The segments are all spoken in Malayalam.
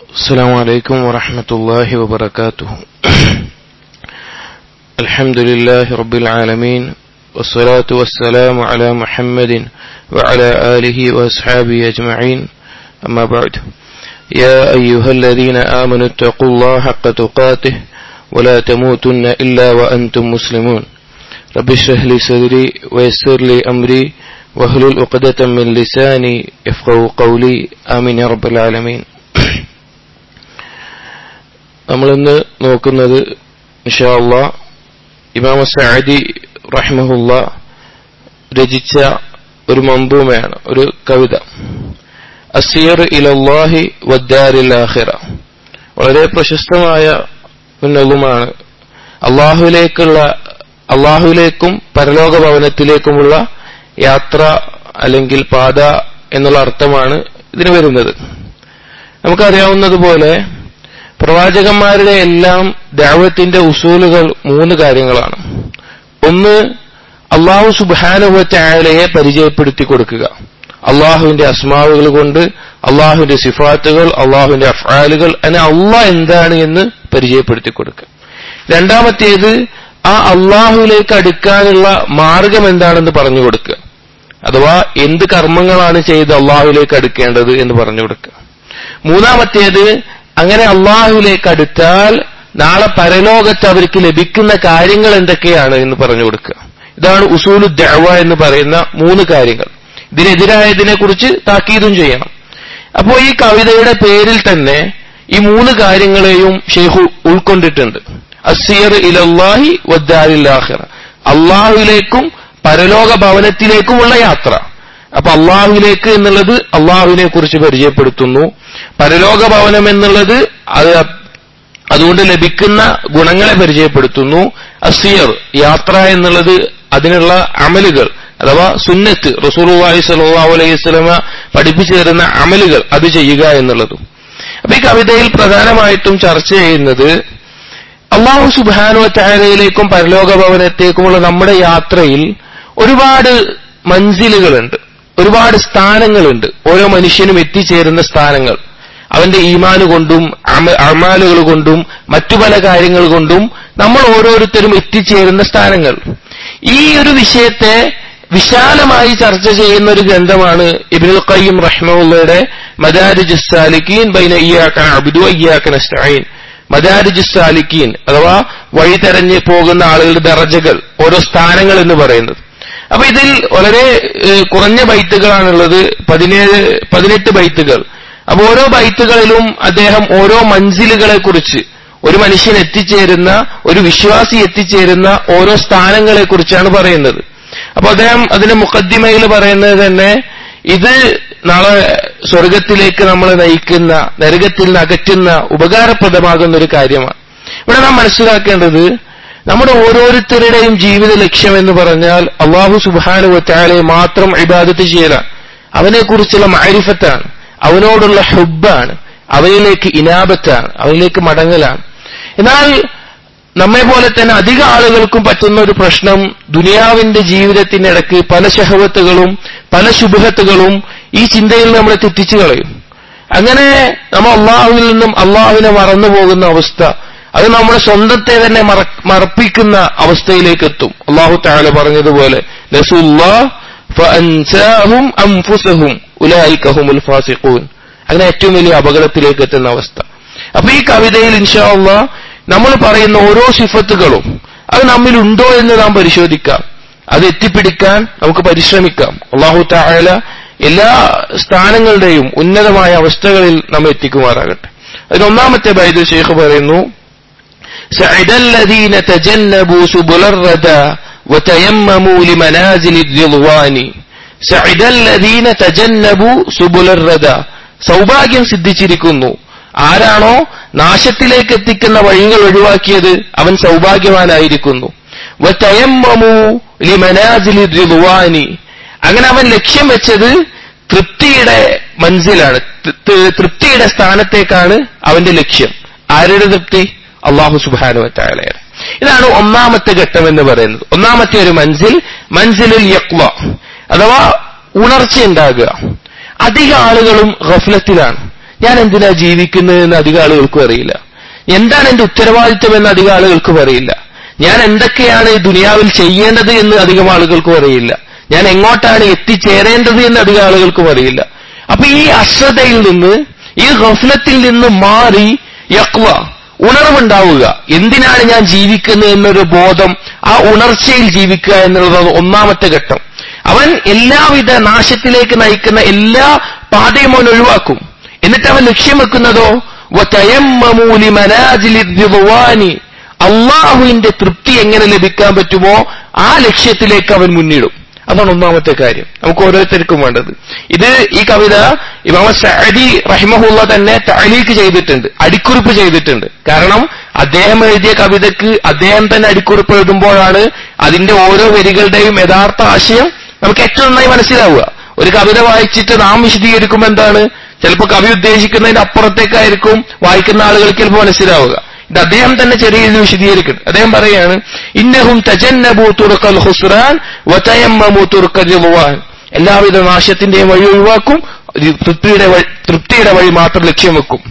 السلام عليكم ورحمة الله وبركاته الحمد لله رب العالمين والصلاة والسلام على محمد وعلى آله وأصحابه أجمعين أما بعد يا أيها الذين آمنوا اتقوا الله حق تقاته ولا تموتن إلا وأنتم مسلمون رب اشرح لي صدري ويسر لي أمري واحلل عقدة من لساني يفقه قولي آمين يا رب العالمين നമ്മളിന്ന് നോക്കുന്നത് ഇൻഷാല്ല ഇമാമ സഅദി റഹ്മഹുല്ല രചിച്ച ഒരു മമ്പൂമയാണ് ഒരു കവിത അസിയർ ഇലല്ലാഹി വദ്ദാരിൽ ആഖിറ വളരെ പ്രശസ്തമായ ഉന്നതമാണ് അള്ളാഹുവിലേക്കുള്ള അള്ളാഹുവിലേക്കും പരലോക ഭവനത്തിലേക്കുമുള്ള യാത്ര അല്ലെങ്കിൽ പാത എന്നുള്ള അർത്ഥമാണ് ഇതിന് വരുന്നത് നമുക്കറിയാവുന്നതുപോലെ പ്രവാചകന്മാരുടെ എല്ലാം ദാവത്തിന്റെ ഉസൂലുകൾ മൂന്ന് കാര്യങ്ങളാണ് ഒന്ന് അള്ളാഹു സുബാനുവറ്റായാലയെ പരിചയപ്പെടുത്തി കൊടുക്കുക അള്ളാഹുവിന്റെ അസ്മാവുകൾ കൊണ്ട് അള്ളാഹുവിന്റെ സിഫാത്തുകൾ അള്ളാഹുവിന്റെ അഫ്ആലുകൾ അങ്ങനെ അള്ളാഹ് എന്താണ് എന്ന് പരിചയപ്പെടുത്തി കൊടുക്കുക രണ്ടാമത്തേത് ആ അള്ളാഹുവിലേക്ക് അടുക്കാനുള്ള മാർഗം എന്താണെന്ന് പറഞ്ഞു കൊടുക്കുക അഥവാ എന്ത് കർമ്മങ്ങളാണ് ചെയ്ത് അള്ളാഹുവിലേക്ക് അടുക്കേണ്ടത് എന്ന് പറഞ്ഞു കൊടുക്കുക മൂന്നാമത്തേത് അങ്ങനെ അള്ളാഹുവിലേക്ക് അടുത്താൽ നാളെ പരലോകത്ത് അവർക്ക് ലഭിക്കുന്ന കാര്യങ്ങൾ എന്തൊക്കെയാണ് എന്ന് പറഞ്ഞു കൊടുക്കുക ഇതാണ് ഉസൂലു ദഅവ എന്ന് പറയുന്ന മൂന്ന് കാര്യങ്ങൾ ഇതിനെതിരായതിനെ കുറിച്ച് താക്കീതും ചെയ്യണം അപ്പോൾ ഈ കവിതയുടെ പേരിൽ തന്നെ ഈ മൂന്ന് കാര്യങ്ങളെയും ഷെയ്ഖു ഉൾക്കൊണ്ടിട്ടുണ്ട് അസിയർ ഇലല്ലാഹി വദ്ദാരിൽ ആഖിറ അള്ളാഹുവിലേക്കും പരലോക ഭവനത്തിലേക്കുമുള്ള യാത്ര അപ്പൊ അള്ളാഹുവിലേക്ക് എന്നുള്ളത് അള്ളാഹുവിനെ കുറിച്ച് പരിചയപ്പെടുത്തുന്നു പരലോക ഭവനം എന്നുള്ളത് അത് അതുകൊണ്ട് ലഭിക്കുന്ന ഗുണങ്ങളെ പരിചയപ്പെടുത്തുന്നു അസിയർ യാത്ര എന്നുള്ളത് അതിനുള്ള അമലുകൾ അഥവാ സുന്നത്ത് റസൂർവാഹി സലാഹു അലൈഹി സ്വലമ പഠിപ്പിച്ചു തരുന്ന അമലുകൾ അത് ചെയ്യുക എന്നുള്ളതും അപ്പൊ ഈ കവിതയിൽ പ്രധാനമായിട്ടും ചർച്ച ചെയ്യുന്നത് അള്ളാഹു സുബാനു ചാരയിലേക്കും പരലോക ഭവനത്തേക്കുമുള്ള നമ്മുടെ യാത്രയിൽ ഒരുപാട് മഞ്ചിലുകളുണ്ട് ഒരുപാട് സ്ഥാനങ്ങളുണ്ട് ഓരോ മനുഷ്യനും എത്തിച്ചേരുന്ന സ്ഥാനങ്ങൾ അവന്റെ ഈമാന് കൊണ്ടും അമാലുകൾ കൊണ്ടും മറ്റു പല കാര്യങ്ങൾ കൊണ്ടും നമ്മൾ ഓരോരുത്തരും എത്തിച്ചേരുന്ന സ്ഥാനങ്ങൾ ഈ ഒരു വിഷയത്തെ വിശാലമായി ചർച്ച ചെയ്യുന്ന ഒരു ഗ്രന്ഥമാണ് ഇബിനുൽ ഖയ്യം റഹ്മുള്ളയുടെ മദാരിജ് സാലിക്കീൻ ബൈന ഇയാക്കൻ അബിദു ഇയാക്കൻ അസ്റ്റൈൻ മദാരിജ് സാലിക്കീൻ അഥവാ വഴി തെരഞ്ഞ് പോകുന്ന ആളുകളുടെ ദറജകൾ ഓരോ സ്ഥാനങ്ങൾ എന്ന് പറയുന്നത് അപ്പൊ ഇതിൽ വളരെ കുറഞ്ഞ ബൈത്തുകളാണുള്ളത് പതിനേഴ് പതിനെട്ട് ബൈത്തുകൾ അപ്പൊ ഓരോ ബൈത്തുകളിലും അദ്ദേഹം ഓരോ മഞ്ചിലുകളെ കുറിച്ച് ഒരു മനുഷ്യൻ എത്തിച്ചേരുന്ന ഒരു വിശ്വാസി എത്തിച്ചേരുന്ന ഓരോ സ്ഥാനങ്ങളെ കുറിച്ചാണ് പറയുന്നത് അപ്പൊ അദ്ദേഹം അതിന്റെ മുഖദ്ദിമയിൽ പറയുന്നത് തന്നെ ഇത് നാളെ സ്വർഗത്തിലേക്ക് നമ്മളെ നയിക്കുന്ന നരകത്തിൽ നിന്ന് അകറ്റുന്ന ഉപകാരപ്രദമാകുന്ന ഒരു കാര്യമാണ് ഇവിടെ നാം മനസ്സിലാക്കേണ്ടത് നമ്മുടെ ഓരോരുത്തരുടെയും ജീവിത ലക്ഷ്യം എന്ന് പറഞ്ഞാൽ അള്ളാഹു സുബാനുവറ്റാലെ മാത്രം ഇബാദത്ത് ചെയ്യലാണ് അവനെക്കുറിച്ചുള്ള മാരിഫത്താണ് അവനോടുള്ള ഹുബാണ് അവനിലേക്ക് ഇനാബത്താണ് അവനിലേക്ക് മടങ്ങലാണ് എന്നാൽ നമ്മെ പോലെ തന്നെ അധിക ആളുകൾക്കും പറ്റുന്ന ഒരു പ്രശ്നം ദുനിയാവിന്റെ ജീവിതത്തിനിടയ്ക്ക് പല ശഹവത്തുകളും പല ശുഭത്തുകളും ഈ ചിന്തയിൽ നമ്മളെ തെറ്റിച്ചു കളയും അങ്ങനെ നമ്മൾ അള്ളാഹുവിൽ നിന്നും അള്ളാഹുവിനെ മറന്നു പോകുന്ന അവസ്ഥ അത് നമ്മുടെ സ്വന്തത്തെ തന്നെ മറപ്പിക്കുന്ന അവസ്ഥയിലേക്ക് എത്തും അള്ളാഹു താല പറഞ്ഞതുപോലെ അങ്ങനെ ഏറ്റവും വലിയ അപകടത്തിലേക്ക് എത്തുന്ന അവസ്ഥ അപ്പൊ ഈ കവിതയിൽ ഇൻഷാ നമ്മൾ പറയുന്ന ഓരോ സിഫത്തുകളും അത് നമ്മിലുണ്ടോ എന്ന് നാം പരിശോധിക്കാം അത് എത്തിപ്പിടിക്കാൻ നമുക്ക് പരിശ്രമിക്കാം അള്ളാഹു താല എല്ലാ സ്ഥാനങ്ങളുടെയും ഉന്നതമായ അവസ്ഥകളിൽ നമ്മെ എത്തിക്കുമാറാകട്ടെ അതിനൊന്നാമത്തെ ബൈദ് ഷെയ്ഖ് പറയുന്നു سعد الذين تجنبوا سبل الردى وتيمموا لمنازل الرضوان سعد الذين تجنبوا سبل الردى സൗഭാഗ്യം സിദ്ധിച്ചിരിക്കുന്നു ആരാണോ നാശത്തിലേക്ക് എത്തിക്കുന്ന വഴികൾ ഒഴിവാക്കിയത് അവൻ സൗഭാഗ്യവാനായിരിക്കുന്നു അങ്ങനെ അവൻ ലക്ഷ്യം വെച്ചത് തൃപ്തിയുടെ മൻസിലാണ് തൃപ്തിയുടെ സ്ഥാനത്തേക്കാണ് അവന്റെ ലക്ഷ്യം ആരുടെ തൃപ്തി അള്ളാഹു സുബാനുവറ്റായാലയുടെ ഇതാണ് ഒന്നാമത്തെ ഘട്ടം എന്ന് പറയുന്നത് ഒന്നാമത്തെ ഒരു മൻസിൽ മൻസിലിൽ യക്വ അഥവാ ഉണർച്ച ഉണ്ടാകുക അധിക ആളുകളും ഗഫലത്തിലാണ് ഞാൻ എന്തിനാ ജീവിക്കുന്നത് എന്ന് അധികം ആളുകൾക്കും അറിയില്ല എന്താണ് എന്റെ ഉത്തരവാദിത്വം എന്ന് അധികം ആളുകൾക്കും അറിയില്ല ഞാൻ എന്തൊക്കെയാണ് ഈ ദുനിയാവിൽ ചെയ്യേണ്ടത് എന്ന് അധികം ആളുകൾക്കും അറിയില്ല ഞാൻ എങ്ങോട്ടാണ് എത്തിച്ചേരേണ്ടത് എന്ന് അധികം ആളുകൾക്കും അറിയില്ല അപ്പൊ ഈ അശ്രദ്ധയിൽ നിന്ന് ഈ ഗഫലത്തിൽ നിന്ന് മാറി യക്വ ഉണർവുണ്ടാവുക എന്തിനാണ് ഞാൻ ജീവിക്കുന്നത് എന്നൊരു ബോധം ആ ഉണർച്ചയിൽ ജീവിക്കുക എന്നുള്ളത് ഒന്നാമത്തെ ഘട്ടം അവൻ എല്ലാവിധ നാശത്തിലേക്ക് നയിക്കുന്ന എല്ലാ പാതയും അവൻ ഒഴിവാക്കും എന്നിട്ട് അവൻ ലക്ഷ്യം വെക്കുന്നതോ വതയമ്മമൂലി മനാജിലി റിദ്വാനി അള്ളാഹുവിന്റെ തൃപ്തി എങ്ങനെ ലഭിക്കാൻ പറ്റുമോ ആ ലക്ഷ്യത്തിലേക്ക് അവൻ മുന്നിടും അതാണ് ഒന്നാമത്തെ കാര്യം നമുക്ക് ഓരോരുത്തർക്കും വേണ്ടത് ഇത് ഈ കവിത ഇമാമ സഅദി റഹിമഹുല്ല തന്നെ തഅലീക്ക് ചെയ്തിട്ടുണ്ട് അടിക്കുറിപ്പ് ചെയ്തിട്ടുണ്ട് കാരണം അദ്ദേഹം എഴുതിയ കവിതയ്ക്ക് അദ്ദേഹം തന്നെ അടിക്കുറിപ്പ് എഴുതുമ്പോഴാണ് അതിന്റെ ഓരോ വരികളുടെയും യഥാർത്ഥ ആശയം നമുക്ക് ഏറ്റവും നന്നായി മനസ്സിലാവുക ഒരു കവിത വായിച്ചിട്ട് നാം വിശദീകരിക്കുമ്പോൾ എന്താണ് ചിലപ്പോൾ കവി ഉദ്ദേശിക്കുന്നതിന്റെ അപ്പുറത്തേക്കായിരിക്കും വായിക്കുന്ന ആളുകൾക്ക് ചിലപ്പോൾ മനസ്സിലാവുക ഇത് അദ്ദേഹം തന്നെ ചെറിയ രീതിയിൽ വിശദീകരിക്കുന്നു അദ്ദേഹം പറയാണ് ഇന്നഹും തജന്നബു തുറക്കൽ ഹുസ്റാൻ വതയമ്മമു തുറക്കൽ റിദ്വാൻ എല്ലാവിധ നാശത്തിന്റെയും വഴി ഒഴിവാക്കും തൃപ്തിയുടെ വഴി തൃപ്തിയുടെ വഴി മാത്രം ലക്ഷ്യം വെക്കും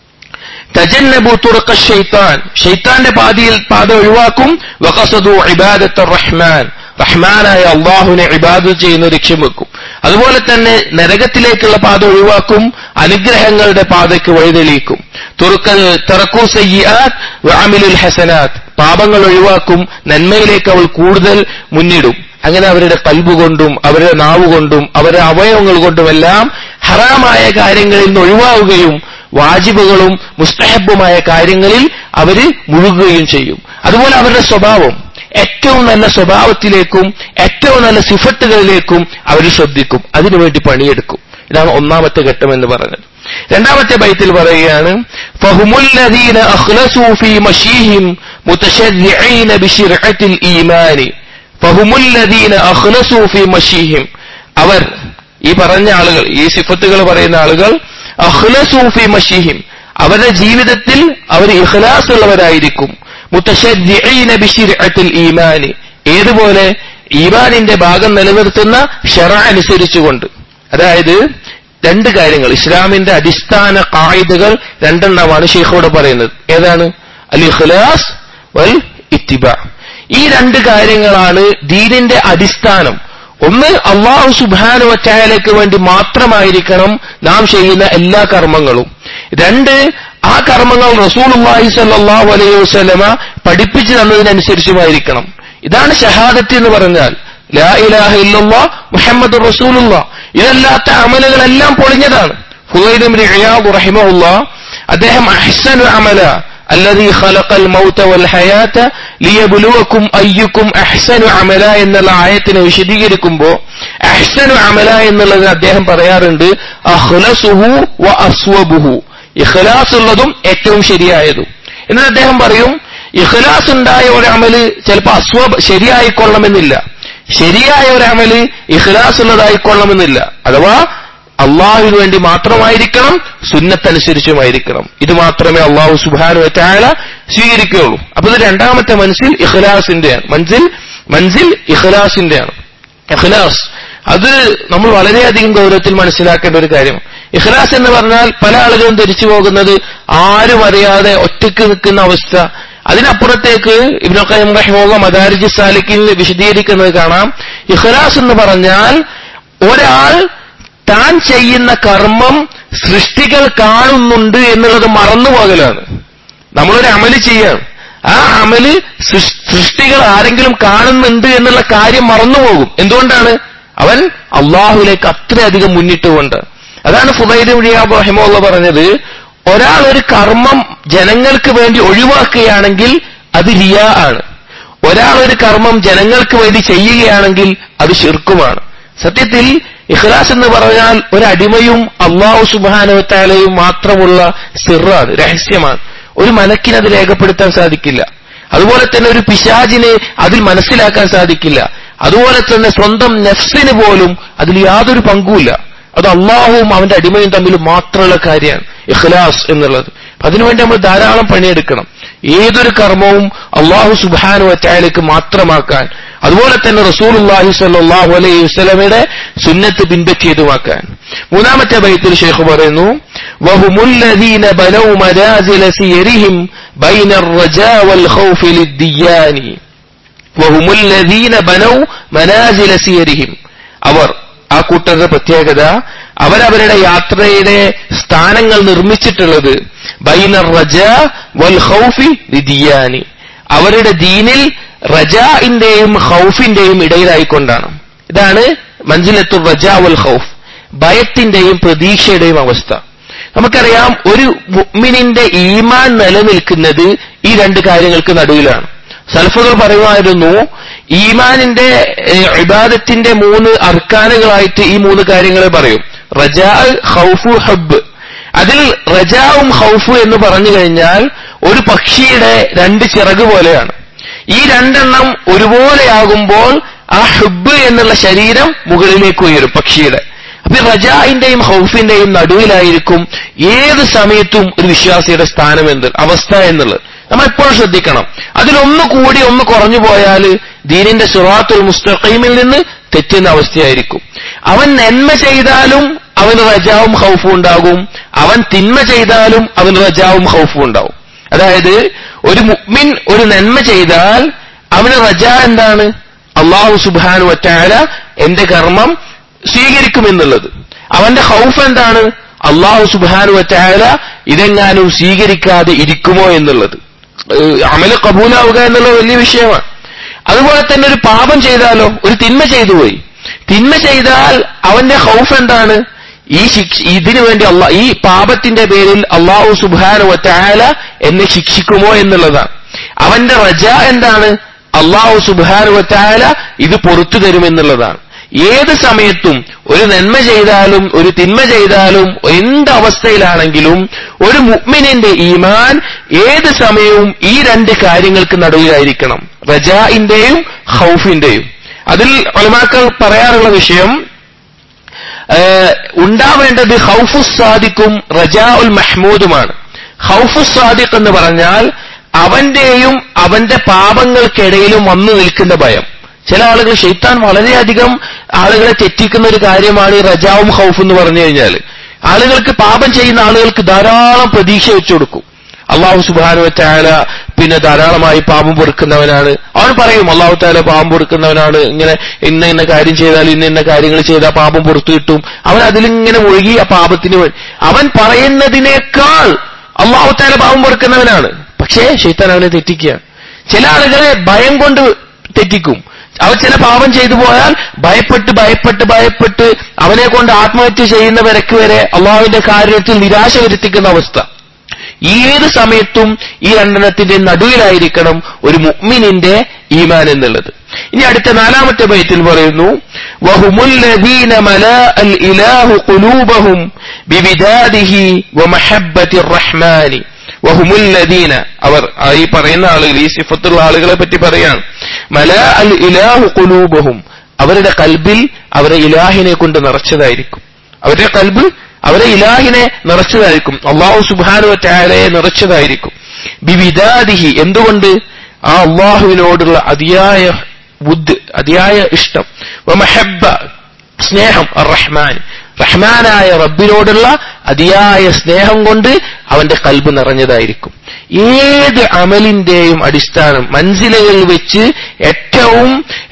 തജന്നബു തുറക്ക ഷെയ്ത്താൻ ഷെയ്ത്താന്റെ പാതിയിൽ പാത ഒഴിവാക്കും വഖസദു ഇബാദത്ത് റഹ്മാൻ റഹ്മാനായ അള്ളാഹുവിനെ ഇബാദു ചെയ്യുന്ന ലക്ഷ്യം വെക്കും അതുപോലെ തന്നെ നരകത്തിലേക്കുള്ള പാത ഒഴിവാക്കും അനുഗ്രഹങ്ങളുടെ പാതയ്ക്ക് വഴിതെളിയിക്കും തുറക്കൽ തറക്കു സയ്യാത്ത് വാമിലുൽ ഹസനാത്ത് പാപങ്ങൾ ഒഴിവാക്കും നന്മയിലേക്ക് അവൾ കൂടുതൽ മുന്നിടും അങ്ങനെ അവരുടെ കൽബ് കൊണ്ടും അവരുടെ നാവ് കൊണ്ടും അവരുടെ അവയവങ്ങൾ കൊണ്ടുമെല്ലാം ഹറാമായ കാര്യങ്ങളിൽ നിന്ന് ഒഴിവാവുകയും വാജിബുകളും മുസ്തഹബുമായ കാര്യങ്ങളിൽ അവര് മുഴുകുകയും ചെയ്യും അതുപോലെ അവരുടെ സ്വഭാവം ഏറ്റവും നല്ല സ്വഭാവത്തിലേക്കും ഏറ്റവും നല്ല സിഫത്തുകളിലേക്കും അവർ ശ്രദ്ധിക്കും അതിനുവേണ്ടി പണിയെടുക്കും ഇതാണ് ഒന്നാമത്തെ ഘട്ടം എന്ന് പറഞ്ഞത് രണ്ടാമത്തെ ബൈത്തിൽ പറയുകയാണ് ഫഹുമുല്ലദീന അഖ്ലസൂ ഫീ മശീഹിം മുതശർരിഈന ബിശിർഅത്തിൽ ഈമാനി ഫഹുമുല്ലദീന അഖ്ലസൂ ഫീ മശീഹിം അവർ ഈ പറഞ്ഞ ആളുകൾ ഈ സിഫത്തുകൾ പറയുന്ന ആളുകൾ അഖ്ലസൂ ഫീ മശീഹിം അവരുടെ ജീവിതത്തിൽ അവർ ഇഖ്ലാസ് ഉള്ളവരായിരിക്കും മുത്തശദ്ദിഈന ബിശിർഅത്തിൽ ഈമാനി ഏതുപോലെ ഈമാനിന്റെ ഭാഗം നിലനിർത്തുന്ന ഷറ അനുസരിച്ചുകൊണ്ട് അതായത് രണ്ട് കാര്യങ്ങൾ ഇസ്ലാമിന്റെ അടിസ്ഥാന കായികകൾ രണ്ടെണ്ണമാണ് ഷെയ്ഖോട് പറയുന്നത് ഏതാണ് അൽ ഇഖ്ലാസ് വൽ ഇത്തിബ ഈ രണ്ട് കാര്യങ്ങളാണ് ദീനിന്റെ അടിസ്ഥാനം ഒന്ന് അള്ളാഹു സുബാനു വച്ചായാലേക്ക് വേണ്ടി മാത്രമായിരിക്കണം നാം ചെയ്യുന്ന എല്ലാ കർമ്മങ്ങളും രണ്ട് ആ കർമ്മങ്ങൾ റസൂലുള്ളാഹി സല്ലല്ലാഹു അലൈഹി വസല്ലമ പഠിപ്പിച്ചു തന്നതിനനുസരിച്ചുമായിരിക്കണം ഇതാണ് ഷഹാദത്ത് എന്ന് പറഞ്ഞാൽ ലാ ഇലാഹ ഇല്ലല്ലാഹ് മുഹമ്മദ് റസൂലുള്ള ഇതല്ലാത്ത അമലുകളെല്ലാം പൊളിഞ്ഞതാണ് ഹുവൈദ് ഇബ്നു ഇയാദ് റഹിമഹുല്ലാ അദ്ദേഹം അഹ്സനു അമല الذي خلق الموت والحياة ليبلوكم أيكم أحسن عملا എന്നുള്ള ആയത്തിനെ വിശദീകരിക്കുമ്പോൾ അഹ്സനു അമല എന്നുള്ളത് അദ്ദേഹം പറയാറുണ്ട് അഖ്ലസുഹു വ അസ്വബുഹു ഇഖ്ലാസ് ഉള്ളതും ഏറ്റവും ശരിയായതും എന്നിട്ട് അദ്ദേഹം പറയും ഇഖ്ലാസ് ഉണ്ടായ ഒരു അമല് ചിലപ്പോൾ അസ്വബ് ശരിയായിക്കൊള്ളണമെന്നില്ല ശരിയായ ഒരു അമല് ഇഖ്ലാസ് ഉള്ളതായിക്കൊള്ളണമെന്നില്ല അഥവാ അള്ളാഹുവിന് വേണ്ടി മാത്രമായിരിക്കണം സുന്നത്തനുസരിച്ചുമായിരിക്കണം ഇത് മാത്രമേ അള്ളാഹു സുബാനു വറ്റാല സ്വീകരിക്കുകയുള്ളൂ അപ്പൊ ഇത് രണ്ടാമത്തെ മനസ്സിൽ ഇഖ്ലാസിന്റെയാണ് മൻസിൽ മൻസിൽ ഇഖ്ലാസിന്റെയാണ് ഇഖ്ലാസ് അത് നമ്മൾ വളരെയധികം ഗൗരവത്തിൽ മനസ്സിലാക്കേണ്ട ഒരു കാര്യം ഇഖ്ലാസ് എന്ന് പറഞ്ഞാൽ പല ആളുകളും ധരിച്ചു പോകുന്നത് ആരും അറിയാതെ ഒറ്റയ്ക്ക് നിൽക്കുന്ന അവസ്ഥ അതിനപ്പുറത്തേക്ക് ഇബ്നു ഖയ്യിം റഹിമഹുള്ള മദാരിജ് സാലിക്കിൽ വിശദീകരിക്കുന്നത് കാണാം ഇഖ്ലാസ് എന്ന് പറഞ്ഞാൽ ഒരാൾ താൻ ചെയ്യുന്ന കർമ്മം സൃഷ്ടികൾ കാണുന്നുണ്ട് എന്നുള്ളത് മറന്നുപോകലാണ് നമ്മളൊരു അമല് ചെയ്യാണ് ആ അമല് സൃഷ്ടികൾ ആരെങ്കിലും കാണുന്നുണ്ട് എന്നുള്ള കാര്യം മറന്നുപോകും എന്തുകൊണ്ടാണ് അവൻ അള്ളാഹുലേക്ക് അത്രയധികം മുന്നിട്ടുകൊണ്ട് അതാണ് ഫുബൈദ് മുഴിയാബ് റഹിമുള്ള പറഞ്ഞത് ഒരാൾ ഒരു കർമ്മം ജനങ്ങൾക്ക് വേണ്ടി ഒഴിവാക്കുകയാണെങ്കിൽ അത് റിയ ആണ് ഒരാൾ ഒരു കർമ്മം ജനങ്ങൾക്ക് വേണ്ടി ചെയ്യുകയാണെങ്കിൽ അത് ശിർക്കുമാണ് സത്യത്തിൽ ഇഖ്ലാസ് എന്ന് പറഞ്ഞാൽ ഒരു അടിമയും അള്ളാഹു സുബാനുവത്താലയും മാത്രമുള്ള സിറാണ് രഹസ്യമാണ് ഒരു മലക്കിന് അത് രേഖപ്പെടുത്താൻ സാധിക്കില്ല അതുപോലെ തന്നെ ഒരു പിശാജിനെ അതിൽ മനസ്സിലാക്കാൻ സാധിക്കില്ല അതുപോലെ തന്നെ സ്വന്തം നെഫ്സിന് പോലും അതിൽ യാതൊരു പങ്കുമില്ല അത് അള്ളാഹുവും അവന്റെ അടിമയും തമ്മിൽ മാത്രമുള്ള കാര്യമാണ് ഇഖ്ലാസ് എന്നുള്ളത് അതിനുവേണ്ടി നമ്മൾ ധാരാളം പണിയെടുക്കണം ഏതൊരു കർമ്മവും അള്ളാഹു സുബാനു വറ്റായാലേക്ക് മാത്രമാക്കാൻ അതുപോലെ തന്നെ റസൂലുള്ളാഹി സ്വല്ലല്ലാഹു അലൈഹി വസല്ലമയുടെ സുന്നത്ത് പിൻപറ്റിയതുമാക്കാൻ മൂന്നാമത്തെ ബൈത്തിൽ ഷെയ്ഖ് പറയുന്നു വഹുമുല്ലദീന ബനൗ മരാസില സിയരിഹിം ബൈന الرجاء والخوف للديان വഹുമുല്ലദീന ബനൗ മനാസില സിയരിഹിം അവർ ആ കൂട്ടരുടെ പ്രത്യേകത അവരവരുടെ യാത്രയുടെ സ്ഥാനങ്ങൾ നിർമ്മിച്ചിട്ടുള്ളത് ബൈനർ റജ വൽ ഖൗഫി ലിദിയാനി അവരുടെ ദീനിൽ റജാഇന്റെയും ഖൗഫിന്റെയും ഇടയിലായിക്കൊണ്ടാണ് ഇതാണ് മഞ്ജിലത്തു റജ വൽ ഖൗഫ് ഭയത്തിന്റെയും പ്രതീക്ഷയുടെയും അവസ്ഥ നമുക്കറിയാം ഒരു മുഅ്മിനിന്റെ ഈമാൻ നിലനിൽക്കുന്നത് ഈ രണ്ട് കാര്യങ്ങൾക്ക് നടുവിലാണ് സൽഫുകൾ പറയുമായിരുന്നു ഈമാനിന്റെ ഇബാദത്തിന്റെ മൂന്ന് അർക്കാനുകളായിട്ട് ഈ മൂന്ന് കാര്യങ്ങളെ പറയും റജാ ഖൗഫു ഹബ്ബ് അതിൽ റജാവും ഖൗഫു എന്ന് പറഞ്ഞു കഴിഞ്ഞാൽ ഒരു പക്ഷിയുടെ രണ്ട് ചിറക് പോലെയാണ് ഈ രണ്ടെണ്ണം ഒരുപോലെയാകുമ്പോൾ ആ ഹുബ് എന്നുള്ള ശരീരം മുകളിലേക്ക് ഉയരും പക്ഷിയുടെ അപ്പൊ ഈ റജായിന്റെയും ഹൗഫിന്റെയും നടുവിലായിരിക്കും ഏത് സമയത്തും ഒരു വിശ്വാസിയുടെ സ്ഥാനം എന്ത് അവസ്ഥ എന്നുള്ളത് നമ്മൾ എപ്പോഴും ശ്രദ്ധിക്കണം അതിലൊന്ന് കൂടി ഒന്ന് കുറഞ്ഞു പോയാൽ ദീനിന്റെ സുറാത്തുൽ മുസ്തഖീമിൽ നിന്ന് തെറ്റുന്ന അവസ്ഥയായിരിക്കും അവൻ നന്മ ചെയ്താലും അവന് റജാവും ഹൗഫും ഉണ്ടാകും അവൻ തിന്മ ചെയ്താലും അവന് റജാവും ഹൗഫും ഉണ്ടാവും അതായത് ഒരു മുഅ്മിൻ ഒരു നന്മ ചെയ്താൽ അവന് റജ എന്താണ് അള്ളാഹു സുബാനു വറ്റാല എന്റെ കർമ്മം സ്വീകരിക്കുമെന്നുള്ളത് അവന്റെ ഹൗഫ് എന്താണ് അള്ളാഹു സുബാനു വറ്റാല ഇതെങ്ങാനും സ്വീകരിക്കാതെ ഇരിക്കുമോ എന്നുള്ളത് അമല് കബൂലാവുക എന്നുള്ളത് വലിയ വിഷയമാണ് അതുപോലെ തന്നെ ഒരു പാപം ചെയ്താലോ ഒരു തിന്മ ചെയ്തു പോയി തിന്മ ചെയ്താൽ അവന്റെ ഹൗഫ് എന്താണ് ഈ ശിക്ഷ ഇതിനു വേണ്ടി അള്ളാ ഈ പാപത്തിന്റെ പേരിൽ അള്ളാഹു സുബാനു വറ്റാല എന്നെ ശിക്ഷിക്കുമോ എന്നുള്ളതാണ് അവന്റെ റജ എന്താണ് അള്ളാഹു സുബാനു വറ്റാല ഇത് പൊറത്തു തരുമെന്നുള്ളതാണ് ഏത് സമയത്തും ഒരു നന്മ ചെയ്താലും ഒരു തിന്മ ചെയ്താലും എന്ത് അവസ്ഥയിലാണെങ്കിലും ഒരു മുഅ്മിനിന്റെ ഈമാൻ ഏത് സമയവും ഈ രണ്ട് കാര്യങ്ങൾക്ക് നടുവിലായിരിക്കണം റജാഇന്റെയും ഹൗഫിന്റെയും അതിൽ ഒലമാക്കൾ പറയാറുള്ള വിഷയം ഉണ്ടാവേണ്ടത് ഹൗഫു സാദിഖും റജാ ഉൽ മഹ്മൂദുമാണ് ഹൗഫു സാദിഖ് എന്ന് പറഞ്ഞാൽ അവന്റെയും അവന്റെ പാപങ്ങൾക്കിടയിലും വന്നു നിൽക്കുന്ന ഭയം ചില ആളുകൾ ഷെയ്ത്താൻ വളരെയധികം ആളുകളെ തെറ്റിക്കുന്ന ഒരു കാര്യമാണ് ഈ റജാവും ഹൗഫ് എന്ന് പറഞ്ഞു കഴിഞ്ഞാൽ ആളുകൾക്ക് പാപം ചെയ്യുന്ന ആളുകൾക്ക് ധാരാളം പ്രതീക്ഷ വെച്ചു കൊടുക്കും അള്ളാഹു സുബാനു താല പിന്നെ ധാരാളമായി പാപം പൊറുക്കുന്നവനാണ് അവൻ പറയും അള്ളാഹു താല പാപം പൊറുക്കുന്നവനാണ് ഇങ്ങനെ ഇന്ന ഇന്ന കാര്യം ചെയ്താൽ ഇന്ന ഇന്ന കാര്യങ്ങൾ ചെയ്താൽ പാപം പുറത്തു കിട്ടും അവൻ അതിലിങ്ങനെ ഒഴുകി ആ പാപത്തിന് വേണ്ടി അവൻ പറയുന്നതിനേക്കാൾ അള്ളാഹു താല പാപം പൊറുക്കുന്നവനാണ് പക്ഷേ ഷെയ്ത്താൻ അവനെ തെറ്റിക്കുകയാണ് ചില ആളുകളെ ഭയം കൊണ്ട് തെറ്റിക്കും അവർ ചില പാപം ചെയ്തു പോയാൽ ഭയപ്പെട്ട് ഭയപ്പെട്ട് ഭയപ്പെട്ട് അവനെ കൊണ്ട് ആത്മഹത്യ ചെയ്യുന്നവരക്ക് വരെ അള്ളാഹുവിന്റെ കാര്യത്തിൽ നിരാശ വരുത്തിക്കുന്ന അവസ്ഥ ഏത് സമയത്തും ഈ രണ്ടെണ്ണത്തിന്റെ നടുവിലായിരിക്കണം ഒരു മുഅ്മിനിന്റെ ഈമാൻ എന്നുള്ളത് ഇനി അടുത്ത നാലാമത്തെ ബൈത്തിൽ പറയുന്നു വഹുമുല്ലദീന മലാഅൽ ഇലാഹു ഖുലൂബഹും ബിവിദാദിഹി വമഹബ്ബത്തിർ റഹ്മാനി വഹുമുല്ലദീന അവർ ഈ പറയുന്ന ആളുകൾ ഈ സിഫത്തുള്ള ആളുകളെ പറ്റി പറയാണ് മല അൽ ഇലാഹു കുലൂബഹും അവരുടെ കൽബിൽ അവരെ ഇലാഹിനെ കൊണ്ട് നിറച്ചതായിരിക്കും അവരുടെ കൽബിൽ അവരെ ഇലാഹിനെ നിറച്ചതായിരിക്കും അള്ളാഹു സുബാനു ചായാലയെ നിറച്ചതായിരിക്കും ബിവിദാദിഹി എന്തുകൊണ്ട് ആ അള്ളാഹുവിനോടുള്ള അതിയായ ബുദ്ധ് അതിയായ ഇഷ്ടം വമഹബ്ബ സ്നേഹം റഹ്മാൻ റഹ്മാനായ റബ്ബിനോടുള്ള അതിയായ സ്നേഹം കൊണ്ട് അവന്റെ കൽബ് നിറഞ്ഞതായിരിക്കും ഏത് അമലിന്റെയും അടിസ്ഥാനം മൻസിലകളിൽ വെച്ച് ഏറ്റവും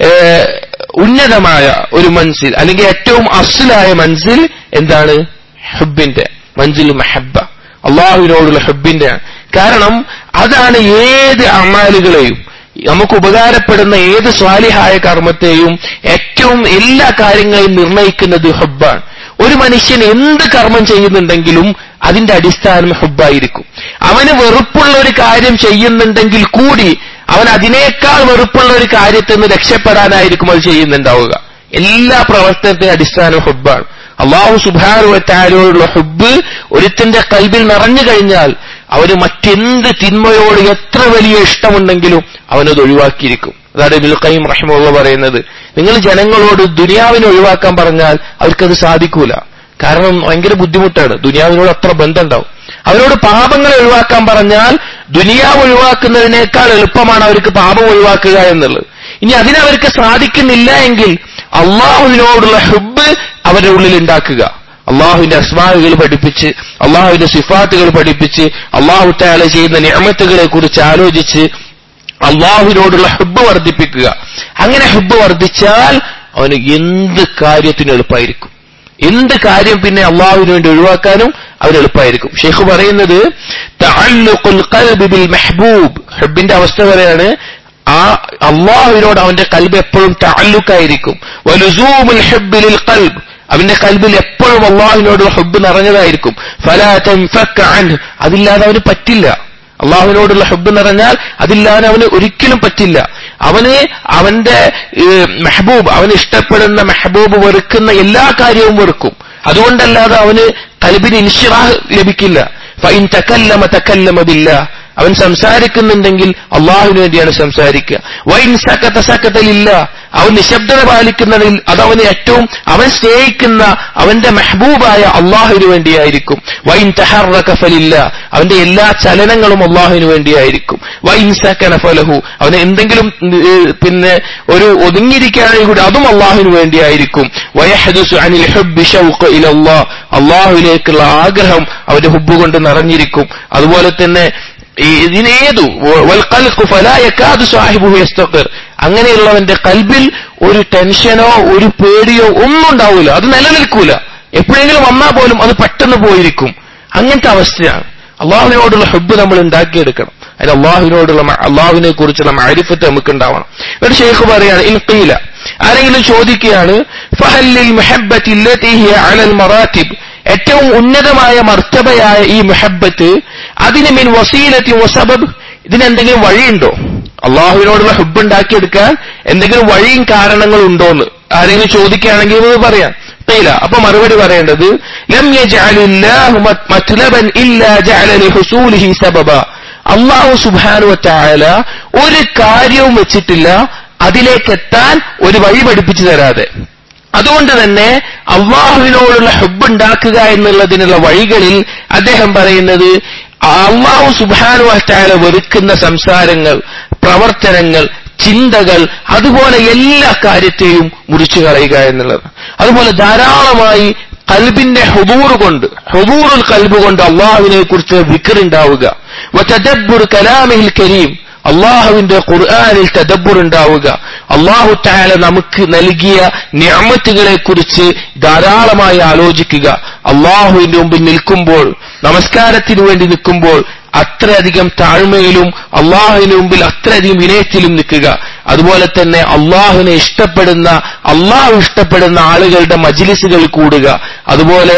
ഉന്നതമായ ഒരു മൻസിൽ അല്ലെങ്കിൽ ഏറ്റവും അസുലായ മൻസിൽ എന്താണ് ഹുബിന്റെ മൻസിൽ മഹബ്ബ അള്ളാഹുവിനോടുള്ള ഹുബിന്റെ കാരണം അതാണ് ഏത് അമാലുകളെയും നമുക്ക് ഉപകാരപ്പെടുന്ന ഏത് സ്വാലിഹായ കർമ്മത്തെയും ഏറ്റവും എല്ലാ കാര്യങ്ങളെയും നിർണയിക്കുന്നത് ഹുബാണ് ഒരു മനുഷ്യൻ എന്ത് കർമ്മം ചെയ്യുന്നുണ്ടെങ്കിലും അതിന്റെ അടിസ്ഥാനം ഹുബായിരിക്കും അവന് വെറുപ്പുള്ള ഒരു കാര്യം ചെയ്യുന്നുണ്ടെങ്കിൽ കൂടി അവൻ അതിനേക്കാൾ വെറുപ്പുള്ള ഒരു കാര്യത്തിൽ നിന്ന് രക്ഷപ്പെടാനായിരിക്കും അത് ചെയ്യുന്നുണ്ടാവുക എല്ലാ പ്രവർത്തനത്തിന്റെ അടിസ്ഥാനം ഹുബാണ് അള്ളാഹു സുബാനുവറ്റാരോടുള്ള ഹുബ് ഒരുത്തിന്റെ കൽബിൽ നിറഞ്ഞു കഴിഞ്ഞാൽ അവന് മറ്റെന്ത് തിന്മയോട് എത്ര വലിയ ഇഷ്ടമുണ്ടെങ്കിലും അവനത് ഒഴിവാക്കിയിരിക്കും അതാണ് ഇബിൽ ഖൈം റഹ്മുള്ള പറയുന്നത് നിങ്ങൾ ജനങ്ങളോട് ദുനിയാവിനെ ഒഴിവാക്കാൻ പറഞ്ഞാൽ അവർക്കത് സാധിക്കൂല കാരണം ഭയങ്കര ബുദ്ധിമുട്ടാണ് ദുനിയാവിനോട് അത്ര ബന്ധമുണ്ടാവും അവരോട് പാപങ്ങളെ ഒഴിവാക്കാൻ പറഞ്ഞാൽ ദുനിയാവ് ഒഴിവാക്കുന്നതിനേക്കാൾ എളുപ്പമാണ് അവർക്ക് പാപം ഒഴിവാക്കുക എന്നുള്ളത് ഇനി അതിനവർക്ക് സാധിക്കുന്നില്ല എങ്കിൽ അള്ളാഹുവിനോടുള്ള ഹുബ് അവരുടെ ഉള്ളിൽ ഉണ്ടാക്കുക അള്ളാഹുവിന്റെ അസ്മാവുകൾ പഠിപ്പിച്ച് അള്ളാഹുവിന്റെ സിഫാത്തുകൾ പഠിപ്പിച്ച് അള്ളാഹു താല ചെയ്യുന്ന നിയമത്തുകളെ കുറിച്ച് ആലോചിച്ച് അള്ളാഹുവിനോടുള്ള ഹുബ് വർദ്ധിപ്പിക്കുക അങ്ങനെ ഹുബ് വർദ്ധിച്ചാൽ അവന് എന്ത് കാര്യത്തിന് എളുപ്പമായിരിക്കും എന്ത് കാര്യം പിന്നെ അള്ളാഹുവിന് വേണ്ടി ഒഴിവാക്കാനും അവന് എളുപ്പമായിരിക്കും ഷെയ്ഖ് പറയുന്നത് തഅല്ലുഖുൽ ഖൽബി ബിൽ മെഹബൂബ് ഹുബിന്റെ അവസ്ഥ പറയാണ് ആ അള്ളാഹുവിനോട് അവന്റെ കൽബ് എപ്പോഴും തഅല്ലുക്കായിരിക്കും വലുസൂമുൽ ഹുബ്ബി ലിൽ ഖൽബ് അവന്റെ കൽബിൽ എപ്പോഴും അള്ളാഹുവിനോടുള്ള ഹുബ് നിറഞ്ഞതായിരിക്കും ഫലാ തൻഫക്ക അൻഹു അതില്ലാതെ അവന് പറ്റില്ല അള്ളാഹുവിനോടുള്ള ഹുബ് നിറഞ്ഞാൽ അതില്ലാതെ അവന് ഒരിക്കലും പറ്റില്ല അവന് അവന്റെ ഏഹ്, മെഹബൂബ് അവന് ഇഷ്ടപ്പെടുന്ന മെഹബൂബ് വെറുക്കുന്ന എല്ലാ കാര്യവും വെറുക്കും അതുകൊണ്ടല്ലാതെ അവന് കൽബിന് ഇൻഷിറാഹ് ലഭിക്കില്ല ഫൈൻ തക്കല്ലമ തക്കല്ലമ ബില്ലാ അവൻ സംസാരിക്കുന്നുണ്ടെങ്കിൽ അള്ളാഹുവിന് വേണ്ടിയാണ് സംസാരിക്കുക വൈൻ സക്കത്ത സക്കത്തലില്ല അവൻ നിശബ്ദത പാലിക്കുന്നതിൽ അതവന് ഏറ്റവും അവൻ സ്നേഹിക്കുന്ന അവന്റെ മെഹബൂബായ അള്ളാഹുവിന് വേണ്ടിയായിരിക്കും വൈൻ തഹറക ഫലില്ല അവന്റെ എല്ലാ ചലനങ്ങളും അള്ളാഹുവിന് വേണ്ടിയായിരിക്കും വൈൻ സക്കന ഫലഹു അവന് എന്തെങ്കിലും ഏഹ്, പിന്നെ ഒരു ഒതുങ്ങിയിരിക്കുകയാണെങ്കിൽ കൂടി അതും അള്ളാഹുവിന് വേണ്ടിയായിരിക്കും വയഹദുസു അനിൽ ഹുബ്ബി ഷൗഖ ഇലല്ലാഹ് അള്ളാഹുവിലേക്കുള്ള ആഗ്രഹം അവന്റെ ഹുബ്ബ് കൊണ്ട് നിറഞ്ഞിരിക്കും അതുപോലെ തന്നെ ഈ ഇതിനേതു വൽഖൽഖു ഫലാ യകാദു സാഹിബുഹു യസ്തഖിർ അങ്ങനെയുള്ളവന്റെ കൽബിൽ ഒരു ടെൻഷനോ ഒരു പേടിയോ ഒന്നും ഉണ്ടാവില്ല അത് നിലനിൽക്കൂല എപ്പോഴെങ്കിലും വന്നാൽ പോലും അത് പെട്ടെന്ന് പോയിരിക്കും അങ്ങനത്തെ അവസ്ഥയാണ് അള്ളാഹുവിനോടുള്ള ഹബ്ബ് നമ്മൾ ഉണ്ടാക്കിയെടുക്കണം അതിന് അള്ളാഹുവിനോടുള്ള മ- അള്ളാഹുവിനെ കുറിച്ചുള്ള മാരിഫത്ത് നമുക്ക് ഉണ്ടാവണം ഒരു ഷെയ്ഖ് പറയാണ് ഇൻഖീല ആരെങ്കിലും ചോദിക്കുകയാണ് ഫഹല്ലിൽ മുഹബ്ബത്തി അല്ലതി ഹിയ അലൽ മറാത്തിബ് ഏറ്റവും ഉന്നതമായ മർത്തബയായ ഈ മുഹബ്ബത്ത് അതിന് മിൻ വസീലത്തി വസബബ് ഇതിനെന്തെങ്കിലും വഴിയുണ്ടോ അള്ളാഹുവിനോടുള്ള ഹുബ് ഉണ്ടാക്കിയെടുക്കാൻ എന്തെങ്കിലും വഴിയും കാരണങ്ങളും ഉണ്ടോന്ന് ആരെങ്കിലും ചോദിക്കുകയാണെങ്കിൽ ഇത് പറയാം قيل അപ്പൊ മറുപടി പറയേണ്ടത് ലം യജഅലില്ലാഹു മത്- മത്ലബൻ ഇല്ലാ ജഅല ലിഹുസൂലിഹി സബബ അള്ളാഹു സുബ്ഹാനഹു വതആല ഒരു കാര്യവും വെച്ചിട്ടില്ല അതിലേക്ക് എത്താൻ ഒരു വഴി പഠിപ്പിച്ചു തരാതെ അതുകൊണ്ട് തന്നെ അള്ളാഹുവിനോടുള്ള ഹുബ് ഉണ്ടാക്കുക എന്നുള്ളതിനുള്ള വഴികളിൽ അദ്ദേഹം പറയുന്നത് അള്ളാഹു സുബാനു വറ്റാല വെറുക്കുന്ന സംസാരങ്ങൾ പ്രവർത്തനങ്ങൾ ചിന്തകൾ അതുപോലെ എല്ലാ കാര്യത്തെയും മുറിച്ചു കളയുക എന്നുള്ളത് അതുപോലെ ധാരാളമായി കൽബിന്റെ ഹുദൂർ കൊണ്ട് ഹുദൂറുൽ കൽബ് കൊണ്ട് അള്ളാഹുവിനെ കുറിച്ച് വിക്കറുണ്ടാവുക വതദബ്ബുർ കലാമിൽ കരീം അള്ളാഹുവിന്റെ ഖുർആാനിൽ തദബ്ബുർ ഉണ്ടാവുക അള്ളാഹു താല നമുക്ക് നൽകിയ ഞാമത്തുകളെ കുറിച്ച് ധാരാളമായി ആലോചിക്കുക അള്ളാഹുവിന്റെ മുമ്പിൽ നിൽക്കുമ്പോൾ നമസ്കാരത്തിനു വേണ്ടി നിൽക്കുമ്പോൾ അത്രയധികം താഴ്മയിലും അള്ളാഹുവിന് മുമ്പിൽ അത്രയധികം വിനയത്തിലും നിൽക്കുക അതുപോലെ തന്നെ അള്ളാഹുവിനെ ഇഷ്ടപ്പെടുന്ന അള്ളാഹു ഇഷ്ടപ്പെടുന്ന ആളുകളുടെ മജിലിസുകൾ കൂടുക അതുപോലെ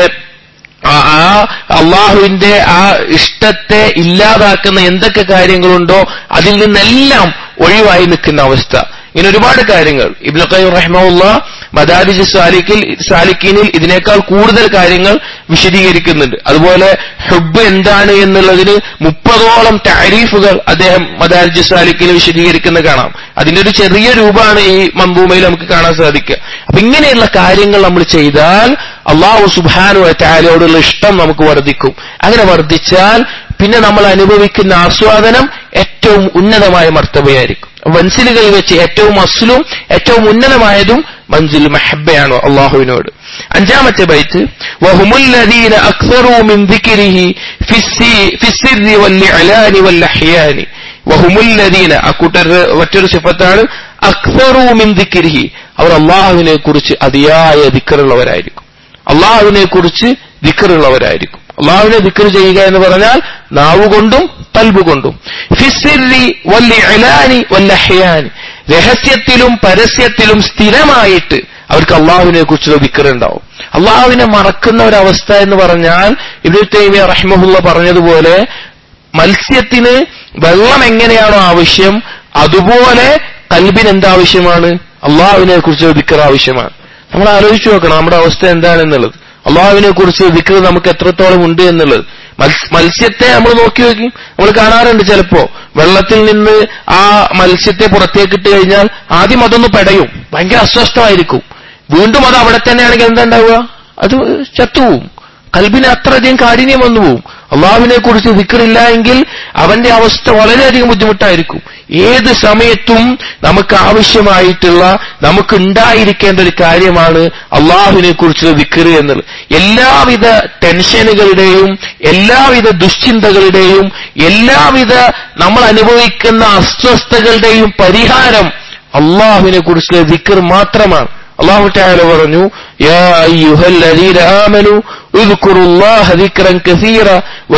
ആ ആ അള്ളാഹുവിന്റെ ആ ഇഷ്ടത്തെ ഇല്ലാതാക്കുന്ന എന്തൊക്കെ കാര്യങ്ങളുണ്ടോ അതിൽ നിന്നെല്ലാം ഒഴിവായി നിൽക്കുന്ന അവസ്ഥ ഇങ്ങനെ ഒരുപാട് കാര്യങ്ങൾ ഇബ്നു ഖയ്യിം റഹ്മുള്ള മദാരിജ് സാലിക്കിൽ സാലിക്കീനിൽ ഇതിനേക്കാൾ കൂടുതൽ കാര്യങ്ങൾ വിശദീകരിക്കുന്നുണ്ട് അതുപോലെ ഹുബ് എന്താണ് എന്നുള്ളതിന് മുപ്പതോളം താരീഫുകൾ അദ്ദേഹം മദാരിജ് സാലിക്കിൽ വിശദീകരിക്കുന്ന കാണാം അതിന്റെ ഒരു ചെറിയ രൂപമാണ് ഈ മമ്പൂമയിൽ നമുക്ക് കാണാൻ സാധിക്കുക അപ്പൊ ഇങ്ങനെയുള്ള കാര്യങ്ങൾ നമ്മൾ ചെയ്താൽ അള്ളാഹു സുബാനു താലയോടുള്ള ഇഷ്ടം നമുക്ക് വർദ്ധിക്കും അങ്ങനെ വർദ്ധിച്ചാൽ പിന്നെ നമ്മൾ അനുഭവിക്കുന്ന ആസ്വാദനം ഏറ്റവും ഉന്നതമായ മർത്തബയായിരിക്കും മൻസിലുകളിൽ വെച്ച് ഏറ്റവും അസ്ലും ഏറ്റവും ഉന്നതമായതും മൻസിൽ മഹബയാണ് അള്ളാഹുവിനോട് അഞ്ചാമത്തെ ബൈത്ത് വഹുമുല്ലദീന അക്സറു മിൻ ദിക്രിഹി ഫിസ്സിരി വല്ലിഅലാനി വല്ലഹ്യാനി വഹുമുല്ലദീന ആ കൂട്ടർ മറ്റൊരു സിഫത്താണ് അക്സറു മിൻ ദിക്രിഹി അവർ അള്ളാഹുവിനെ കുറിച്ച് അതിയായ ദിക്കറുള്ളവരായിരിക്കും അള്ളാഹുവിനെ കുറിച്ച് ദിക്കറുള്ളവരായിരിക്കും അള്ളാഹുവിനെ ദിക്കർ ചെയ്യുക എന്ന് പറഞ്ഞാൽ നാവ് കൊണ്ടും കൽബ് കൊണ്ടും ഫിസ്സിരി വല്ലി അലാനി വല്ലഹയാനി രഹസ്യത്തിലും പരസ്യത്തിലും സ്ഥിരമായിട്ട് അവർക്ക് അള്ളാഹുവിനെ കുറിച്ചുള്ള ദിക്കറുണ്ടാവും അള്ളാഹുവിനെ മറക്കുന്ന ഒരവസ്ഥ എന്ന് പറഞ്ഞാൽ ഇബ്നു തൈമിയ റഹ്മഹുല്ല പറഞ്ഞതുപോലെ മത്സ്യത്തിന് വെള്ളം എങ്ങനെയാണോ ആവശ്യം അതുപോലെ കൽബിന് എന്താവശ്യമാണ് അള്ളാഹുവിനെ കുറിച്ച് ദിക്കർ ആവശ്യമാണ് നമ്മൾ ആലോചിച്ചു നോക്കണം നമ്മുടെ അവസ്ഥ എന്താണെന്നുള്ളത് അള്ളാഹുവിനെ കുറിച്ച് ദിക്കർ നമുക്ക് എത്രത്തോളം ഉണ്ട് എന്നുള്ളത് മത്സ്- മത്സ്യത്തെ നമ്മൾ നോക്കി നോക്കി നമ്മൾ കാണാറുണ്ട് ചിലപ്പോ വെള്ളത്തിൽ നിന്ന് ആ മത്സ്യത്തെ പുറത്തേക്ക് ഇട്ട് കഴിഞ്ഞാൽ ആദ്യം അതൊന്ന് പെടയും ഭയങ്കര അസ്വസ്ഥമായിരിക്കും വീണ്ടും അത് അവിടെ തന്നെയാണെങ്കിൽ എന്താ ഉണ്ടാവുക അത് ചത്തുപോവും കൽബിന് അത്രയധികം കാഠിന്യം വന്നു പോവും അള്ളാഹുവിനെ കുറിച്ച് ദിക്കറില്ല എങ്കിൽ അവന്റെ അവസ്ഥ വളരെയധികം ബുദ്ധിമുട്ടായിരിക്കും ഏത് സമയത്തും നമുക്ക് ആവശ്യമായിട്ടുള്ള നമുക്ക് ഉണ്ടായിരിക്കേണ്ട ഒരു കാര്യമാണ് അള്ളാഹുവിനെ കുറിച്ചുള്ള ദിക്കറ് എന്നുള്ളത് എല്ലാവിധ ടെൻഷനുകളുടെയും എല്ലാവിധ ദുശ്ചിന്തകളുടെയും എല്ലാവിധ നമ്മൾ അനുഭവിക്കുന്ന അസ്വസ്ഥതകളുടെയും പരിഹാരം അള്ളാഹുവിനെ കുറിച്ചുള്ള ദിക്കർ മാത്രമാണ് അള്ളാഹു താല പറഞ്ഞു യാ അയ്യുഹല്ലദീന ആമനു اذكروا الله ذكرا كثيرا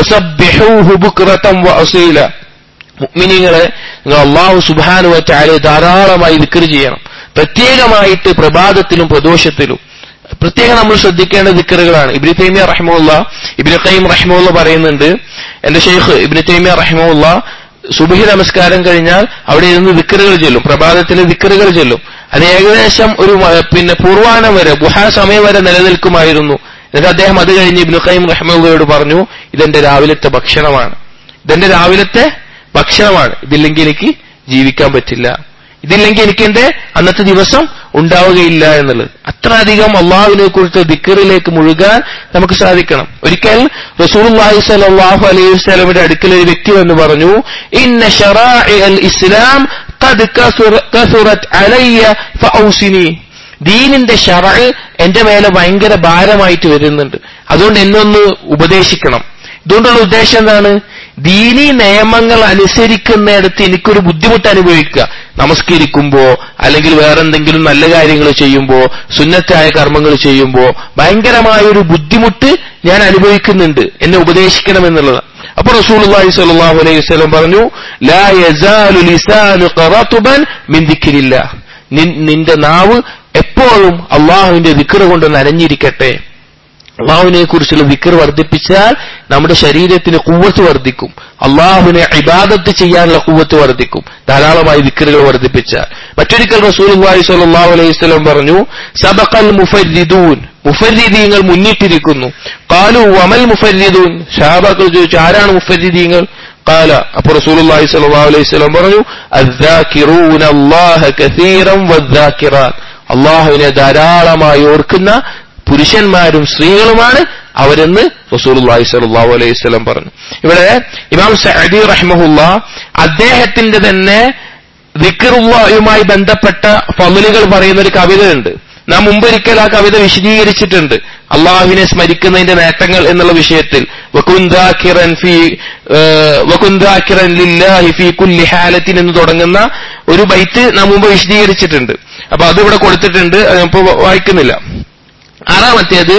وسبحوه بكرة وأصيلا മുഅ്മിനീങ്ങളെ നിങ്ങൾ അള്ളാഹു സുബ്ഹാനഹു വ തആല ധാരാളമായി ദിക്ർ ചെയ്യണം പ്രത്യേകമായിട്ട് പ്രഭാതത്തിലും പ്രദോഷത്തിലും പ്രത്യേകം നമ്മൾ ശ്രദ്ധിക്കേണ്ട ദിക്കറുകളാണ് ഇബ്നു തൈമിയ റഹിമുള്ള ഇബ്നു ഖയ്യിം റഹിമുള്ള പറയുന്നുണ്ട് എന്റെ ഷെയ്ഖ് ഇബ്നു തൈമിയ റഹിമുള്ള സുബഹി നമസ്കാരം കഴിഞ്ഞാൽ അവിടെ ഇരുന്ന് ദിക്കറുകൾ ചെല്ലും പ്രഭാതത്തിലെ ദിക്കറുകൾ ചെല്ലും അത് ഏകദേശം ഒരു മ- പിന്നെ പൂർവാനം വരെ ഗുഹാ സമയം വരെ നിലനിൽക്കുമായിരുന്നു എന്നിട്ട് അദ്ദേഹം അത് കഴിഞ്ഞ് ഇബ്നു ഖയ്യിം റഹ്മുള്ളയോട് പറഞ്ഞു ഇതെന്റെ രാവിലത്തെ ഭക്ഷണമാണ് ഇതെന്റെ രാവിലത്തെ ഭക്ഷണമാണ് ഇതില്ലെങ്കിൽ എനിക്ക് ജീവിക്കാൻ പറ്റില്ല ഇതില്ലെങ്കിൽ എനിക്ക് എന്റെ അന്നത്തെ ദിവസം ഉണ്ടാവുകയില്ല എന്നുള്ളത് അത്രയധികം അള്ളാഹുവിനെ കുറിച്ച് ദിക്കറിലേക്ക് മുഴുകാൻ നമുക്ക് സാധിക്കണം ഒരിക്കൽ റസൂലുള്ളാഹി സ്വല്ലല്ലാഹു അലൈഹി വസല്ലമയുടെ അടുക്കൽ ഒരു വ്യക്തി വന്ന് പറഞ്ഞു ഇന്ന ശറാഇ അൽ ഇസ്ലാം ഖദ് കസുറ- കസുറത് അലയ്യ ഫഔസിനി ദീനിന്റെ ഷറ എന്റെ മേലെ ഭയങ്കര ഭാരമായിട്ട് വരുന്നുണ്ട് അതുകൊണ്ട് എന്നൊന്ന് ഉപദേശിക്കണം ഇതുകൊണ്ടുള്ള ഉദ്ദേശം എന്താണ് ദീനീ നിയമങ്ങൾ അനുസരിക്കുന്നിടത്ത് എനിക്കൊരു ബുദ്ധിമുട്ട് അനുഭവിക്കുക നമസ്കരിക്കുമ്പോ അല്ലെങ്കിൽ വേറെ എന്തെങ്കിലും നല്ല കാര്യങ്ങൾ ചെയ്യുമ്പോ സുന്നത്തായ കർമ്മങ്ങൾ ചെയ്യുമ്പോ ഭയങ്കരമായ ഒരു ബുദ്ധിമുട്ട് ഞാൻ അനുഭവിക്കുന്നുണ്ട് എന്നെ ഉപദേശിക്കണം എന്നുള്ളത് അപ്പൊ റസൂലുള്ളാഹി സ്വല്ലല്ലാഹു അലൈഹി വസല്ലം പറഞ്ഞു ലാ യസാലു ലിസാനു ഖറതുബൻ മിൻ ദിക്രില്ലാ നിൻ- നിന്റെ നാവ് എപ്പോഴും അള്ളാഹുവിന്റെ വിക്ര കൊണ്ട് നനഞ്ഞിരിക്കട്ടെ അള്ളാഹുവിനെ കുറിച്ചുള്ള വിക്ർ വർദ്ധിപ്പിച്ചാൽ നമ്മുടെ ശരീരത്തിന് കുവ്വത്ത് വർദ്ധിക്കും അള്ളാഹുവിനെ ഇബാദത്ത് ചെയ്യാനുള്ള കുവ്വത്ത് വർദ്ധിക്കും ധാരാളമായി വിക്രുകൾ വർദ്ധിപ്പിച്ചാൽ മറ്റൊരിക്കൽ റസൂലുള്ളാഹി സ്വല്ലല്ലാഹു അലൈഹി വസല്ലം പറഞ്ഞു സബഖൽ മുഫരിദൂൻ മുഫരിദീങ്ങൾ മുന്നിട്ടിരിക്കുന്നു കാലു വമൽ മുഫരിദൂൻ ഷഹാബാക്കൾ ചോദിച്ചു ആരാണ് മുഫരിദീങ്ങൾ قال അപ്പൊ റസൂലുള്ളാഹി സ്വല്ലല്ലാഹു അലൈഹി വസല്ലം പറഞ്ഞു الذاكرون الله كثيرا والذاكرات അള്ളാഹുവിനെ ധാരാളമായി ഓർക്കുന്ന പുരുഷന്മാരും സ്ത്രീകളുമാണ് അവരെന്ന് റസൂലുള്ളാഹി സ്വല്ലല്ലാഹു അലൈഹി വസല്ലം പറഞ്ഞു ഇവിടെ ഇമാം സഅദി റഹ്മഹുല്ല അദ്ദേഹത്തിന്റെ തന്നെ ദിക്റുള്ളാഹുമായി ബന്ധപ്പെട്ട ഫമലുകൾ പറയുന്ന ഒരു കവിതയുണ്ട് നാം മുമ്പൊരിക്കൽ ആ കവിത വിശദീകരിച്ചിട്ടുണ്ട് അള്ളാഹുവിനെ സ്മരിക്കുന്നതിന്റെ നേട്ടങ്ങൾ എന്നുള്ള വിഷയത്തിൽ വകുന്ദാക്കിറൻ ഫി ഏഹ്, വകുന്ദാക്കിറൻ ലില്ലാഹി ഫി കുല്ലി ഹാലത്തിൻ എന്ന് തുടങ്ങുന്ന ഒരു ബൈറ്റ് നാം മുമ്പ് വിശദീകരിച്ചിട്ടുണ്ട് അപ്പൊ അതിവിടെ കൊടുത്തിട്ടുണ്ട് അത് ഞാൻ ഇപ്പോ വായിക്കുന്നില്ല ആറാമത്തേത്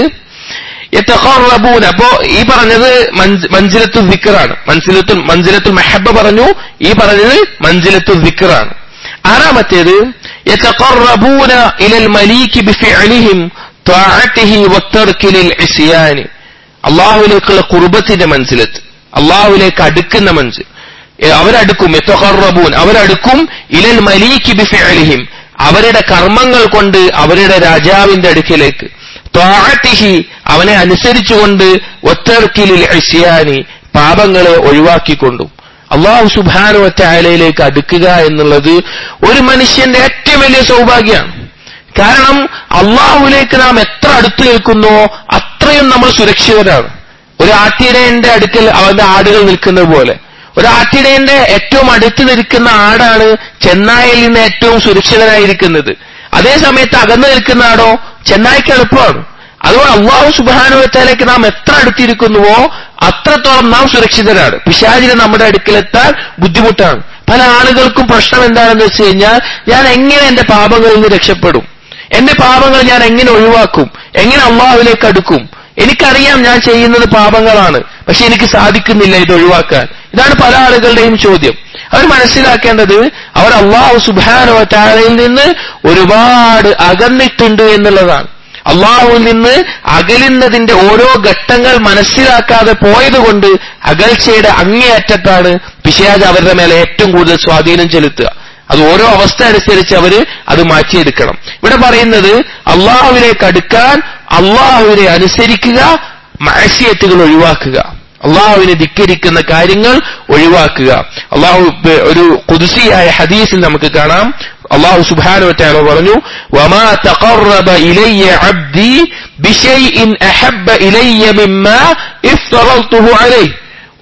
യതഖറബൂന അപ്പോ ഈ പറഞ്ഞത് മഞ്ച്- മഞ്ചിലത്തു ദിക്റാണ് മൻസിലത്തു മഞ്ചിലത്തുൽ മെഹബ പറഞ്ഞു ഈ പറഞ്ഞത് മഞ്ചിലത്തു ദിക്റാണ് ആറാമത്തേത് യതഖറബൂന ഇലൽ മലീകി ബിഫിഅലിഹിം ത്വാഅത്തിഹി വത്തർക്കി ലിൽ ഇസ്യാനി അള്ളാഹുവിലേക്കുള്ള കുർബത്തിന്റെ മൻസിലത്ത് അള്ളാഹുവിലേക്ക് അടുക്കുന്ന മൻസിൽ ഏ, അവരടുക്കും യതഖറബൂൻ അവരടുക്കും ഇലൽ മലീകി ബിഫിഅലിഹിം അവരുടെ കർമ്മങ്ങൾ കൊണ്ട് അവരുടെ രാജാവിന്റെ അടുക്കിലേക്ക് ത്വാഅത്തിഹി അവനെ അനുസരിച്ചുകൊണ്ട് ഒത്തർക്കിലിൽ ഇസ്യാനി പാപങ്ങളെ ഒഴിവാക്കിക്കൊണ്ടും അള്ളാഹു സുബാനു വറ്റായാലയിലേക്ക് അടുക്കുക എന്നുള്ളത് ഒരു മനുഷ്യന്റെ ഏറ്റവും വലിയ സൗഭാഗ്യമാണ് കാരണം അള്ളാഹുവിലേക്ക് നാം എത്ര അടുത്തു നിൽക്കുന്നോ അത്രയും നമ്മൾ സുരക്ഷിതരാണ് ഒരു ആട്ടിടയന്റെ അടുക്കൽ അവന്റെ ആടുകൾ നിൽക്കുന്നത് പോലെ ഒരു ആട്ടിടയന്റെ ഏറ്റവും അടുത്ത് നിൽക്കുന്ന ആടാണ് ചെന്നായിൽ നിന്ന് ഏറ്റവും സുരക്ഷിതനായിരിക്കുന്നത് അതേ സമയത്ത് അകന്നു നിൽക്കുന്ന ആടോ ചെന്നായിക്ക് എളുപ്പമാണ് അതുകൊണ്ട് അള്ളാഹു സുബാനുവത്താലേക്ക് നാം എത്ര അടുത്തിരിക്കുന്നുവോ അത്രത്തോളം നാം സുരക്ഷിതരാണ് പിശാചിന് നമ്മുടെ അടുക്കലെത്താൻ ബുദ്ധിമുട്ടാണ് പല ആളുകൾക്കും പ്രശ്നം എന്താണെന്ന് വെച്ച് കഴിഞ്ഞാൽ ഞാൻ എങ്ങനെ എന്റെ പാപങ്ങളിൽ നിന്ന് രക്ഷപ്പെടും എന്റെ പാപങ്ങൾ ഞാൻ എങ്ങനെ ഒഴിവാക്കും എങ്ങനെ അള്ളാഹുവിലേക്ക് അടുക്കും എനിക്കറിയാം ഞാൻ ചെയ്യുന്നത് പാപങ്ങളാണ് പക്ഷെ എനിക്ക് സാധിക്കുന്നില്ല ഇത് ഒഴിവാക്കാൻ ഇതാണ് പല ആളുകളുടെയും ചോദ്യം അവർ മനസ്സിലാക്കേണ്ടത് അവർ അള്ളാഹു സുബാനോ താരയിൽ നിന്ന് ഒരുപാട് അകന്നിട്ടുണ്ട് എന്നുള്ളതാണ് അള്ളാഹുവിൽ നിന്ന് അകലുന്നതിന്റെ ഓരോ ഘട്ടങ്ങൾ മനസ്സിലാക്കാതെ പോയതുകൊണ്ട് അകൽച്ചയുടെ അങ്ങേയറ്റത്താണ് പിശാജ് അവരുടെ മേലെ ഏറ്റവും കൂടുതൽ സ്വാധീനം ചെലുത്തുക അത് ഓരോ അവസ്ഥ അനുസരിച്ച് അവര് അത് മാറ്റിയെടുക്കണം ഇവിടെ പറയുന്നത് അള്ളാഹുവിലേക്ക് അടുക്കാൻ അള്ളാഹുവിനെ അനുസരിക്കുക മാസിയത്തുകൾ ഒഴിവാക്കുക അള്ളാഹുവിനെ ധിക്കരിക്കുന്ന കാര്യങ്ങൾ ഒഴിവാക്കുക അള്ളാഹു പ- ഒരു കുതിസിയായ ഹദീസിൽ നമുക്ക് കാണാം അള്ളാഹു സുബാനു വറ്റാല പറഞ്ഞു വമാ തഖറബ ഇലയ്യ അബ്ദി ബിശൈഇൻ അഹബ്ബ ഇലയ്യ മിമ്മാ ഇഫ്തറൽതുഹു അലൈഹി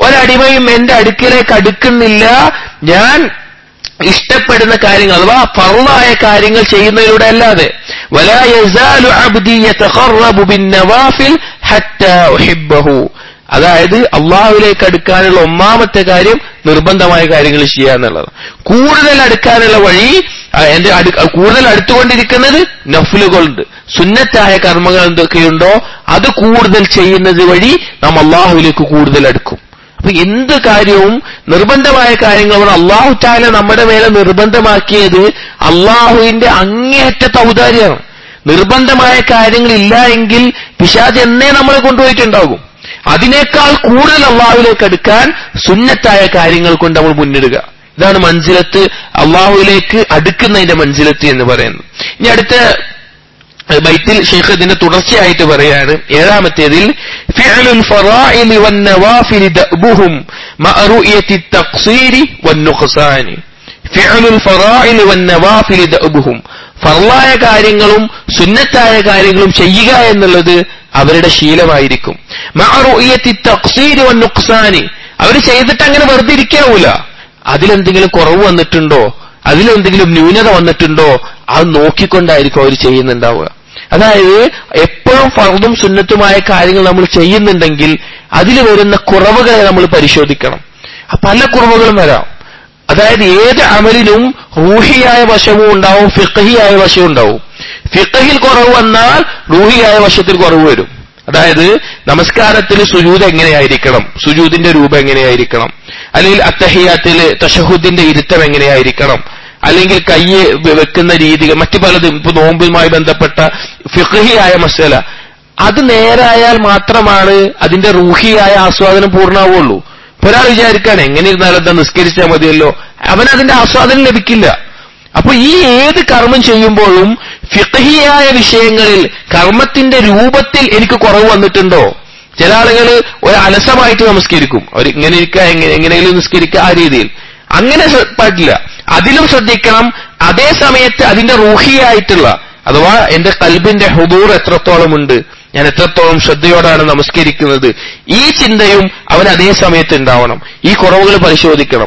ഒരടിമയും എന്റെ അടുക്കിലേക്ക് അടുക്കുന്നില്ല ഞാൻ ഇഷ്ടപ്പെടുന്ന കാര്യങ്ങൾ അഥവാ ഫർളായ കാര്യങ്ങൾ ചെയ്യുന്നതിലൂടെ അല്ലാതെ വലാ യസാലു അബ്ദി യതഖറബു ബിന്നവാഫിൽ ഹത്താ ഉഹിബ്ബഹു അതായത് അള്ളാഹുവിലേക്ക് അടുക്കാനുള്ള ഒന്നാമത്തെ കാര്യം നിർബന്ധമായ കാര്യങ്ങൾ ചെയ്യുക എന്നുള്ളത് കൂടുതൽ അടുക്കാനുള്ള വഴി ആ, എന്റെ അടു കൂടുതൽ അടുത്തുകൊണ്ടിരിക്കുന്നത് നഫ്ലുകളുണ്ട് സുന്നത്തായ കർമ്മങ്ങൾ എന്തൊക്കെയുണ്ടോ അത് കൂടുതൽ ചെയ്യുന്നത് വഴി നാം അള്ളാഹുവിലേക്ക് കൂടുതൽ അടുക്കും അപ്പൊ എന്ത് കാര്യവും നിർബന്ധമായ കാര്യങ്ങൾ അള്ളാഹു താല നമ്മുടെ മേലെ നിർബന്ധമാക്കിയത് അള്ളാഹുവിന്റെ അങ്ങേയറ്റത്തെ ഔദാര്യമാണ് നിർബന്ധമായ കാര്യങ്ങൾ ഇല്ല എങ്കിൽ പിശാജ് എന്നേ നമ്മളെ കൊണ്ടുപോയിട്ടുണ്ടാകും അതിനേക്കാൾ കൂടുതൽ അള്ളാഹുവിലേക്ക് അടുക്കാൻ സുന്നത്തായ കാര്യങ്ങൾ കൊണ്ട് നമ്മൾ മുന്നിടുക ഇതാണ് മഞ്ചിലത്ത് അള്ളാഹുവിലേക്ക് അടുക്കുന്നതിന്റെ മഞ്ചിലത്ത് എന്ന് പറയുന്നത് ഇനി അടുത്ത ബൈത്തിൽ ഷെയ്ഖ് ഇതിന്റെ തുടർച്ചയായിട്ട് പറയാണ് ഏഴാമത്തേതിൽ ഫിഅലുൽ ഫറാഇലി വന്നവാഫിലി ദഅബുഹും മഅ റുഅയത്തി തഖ്സീരി വന്നുഖ്സാനി ഫിഅലുൽ ഫറാഇലി വന്നവാഫിലി ദഅബുഹും ഫർളായ കാര്യങ്ങളും സുന്നത്തായ കാര്യങ്ങളും ചെയ്യുക എന്നുള്ളത് അവരുടെ ശീലമായിരിക്കും മഅ റുഅയത്തി തഖ്സീരി വന്നുഖ്സാനി അവർ ചെയ്തിട്ട് അങ്ങനെ വെറുതെ ഇരിക്കാവൂല അതിലെന്തെങ്കിലും കുറവ് വന്നിട്ടുണ്ടോ അതിലെന്തെങ്കിലും ന്യൂനത വന്നിട്ടുണ്ടോ അത് നോക്കിക്കൊണ്ടായിരിക്കും അവർ ചെയ്യുന്നുണ്ടാവുക അതായത് എപ്പോഴും ഫർദും സുന്നത്തുമായ കാര്യങ്ങൾ നമ്മൾ ചെയ്യുന്നുണ്ടെങ്കിൽ അതിൽ വരുന്ന കുറവുകളെ നമ്മൾ പരിശോധിക്കണം ആ പല കുറവുകളും വരാം അതായത് ഏത് അമലിനും റൂഹിയായ വശവും ഉണ്ടാവും ഫിഖഹിയായ വശവും ഉണ്ടാവും ഫിഖഹിൽ കുറവ് വന്നാൽ റൂഹിയായ വശത്തിൽ കുറവ് വരും അതായത് നമസ്കാരത്തിൽ സുജൂത് എങ്ങനെയായിരിക്കണം സുജൂദിന്റെ രൂപം എങ്ങനെയായിരിക്കണം അല്ലെങ്കിൽ അത്തഹിയാത്തിൽ തഷഹുദിന്റെ ഇരുത്തം എങ്ങനെയായിരിക്കണം അല്ലെങ്കിൽ കൈ വെക്കുന്ന രീതികൾ മറ്റു പലതും ഇപ്പൊ നോമ്പുമായി ബന്ധപ്പെട്ട ഫിഖഹിയായ മസല അത് നേരായാൽ മാത്രമാണ് അതിന്റെ റൂഹിയായ ആസ്വാദനം പൂർണ്ണമാവുള്ളൂ ഇപ്പൊ ഒരാൾ വിചാരിക്കാണ് എങ്ങനെ ഇരുന്നാലും എന്താ നിസ്കരിച്ചാൽ മതിയല്ലോ അവൻ അതിന്റെ ആസ്വാദനം ലഭിക്കില്ല അപ്പൊ ഈ ഏത് കർമ്മം ചെയ്യുമ്പോഴും ഫിഖഹിയായ വിഷയങ്ങളിൽ കർമ്മത്തിന്റെ രൂപത്തിൽ എനിക്ക് കുറവ് വന്നിട്ടുണ്ടോ ചില ആളുകൾ ഒരു അലസമായിട്ട് നമസ്കരിക്കും അവർ ഇങ്ങനെ ഇരിക്കുക എങ്ങനെ എങ്ങനെയെങ്കിലും നിസ്കരിക്കുക ആ രീതിയിൽ അങ്ങനെ ശ്ര- പാടില്ല അതിലും ശ്രദ്ധിക്കണം അതേ സമയത്ത് അതിന്റെ റൂഹിയായിട്ടുള്ള അഥവാ എന്റെ കൽബിന്റെ ഹുദൂർ എത്രത്തോളം ഉണ്ട് ഞാൻ എത്രത്തോളം ശ്രദ്ധയോടാണ് നമസ്കരിക്കുന്നത് ഈ ചിന്തയും അവൻ അതേ സമയത്ത് ഉണ്ടാവണം ഈ കുറവുകൾ പരിശോധിക്കണം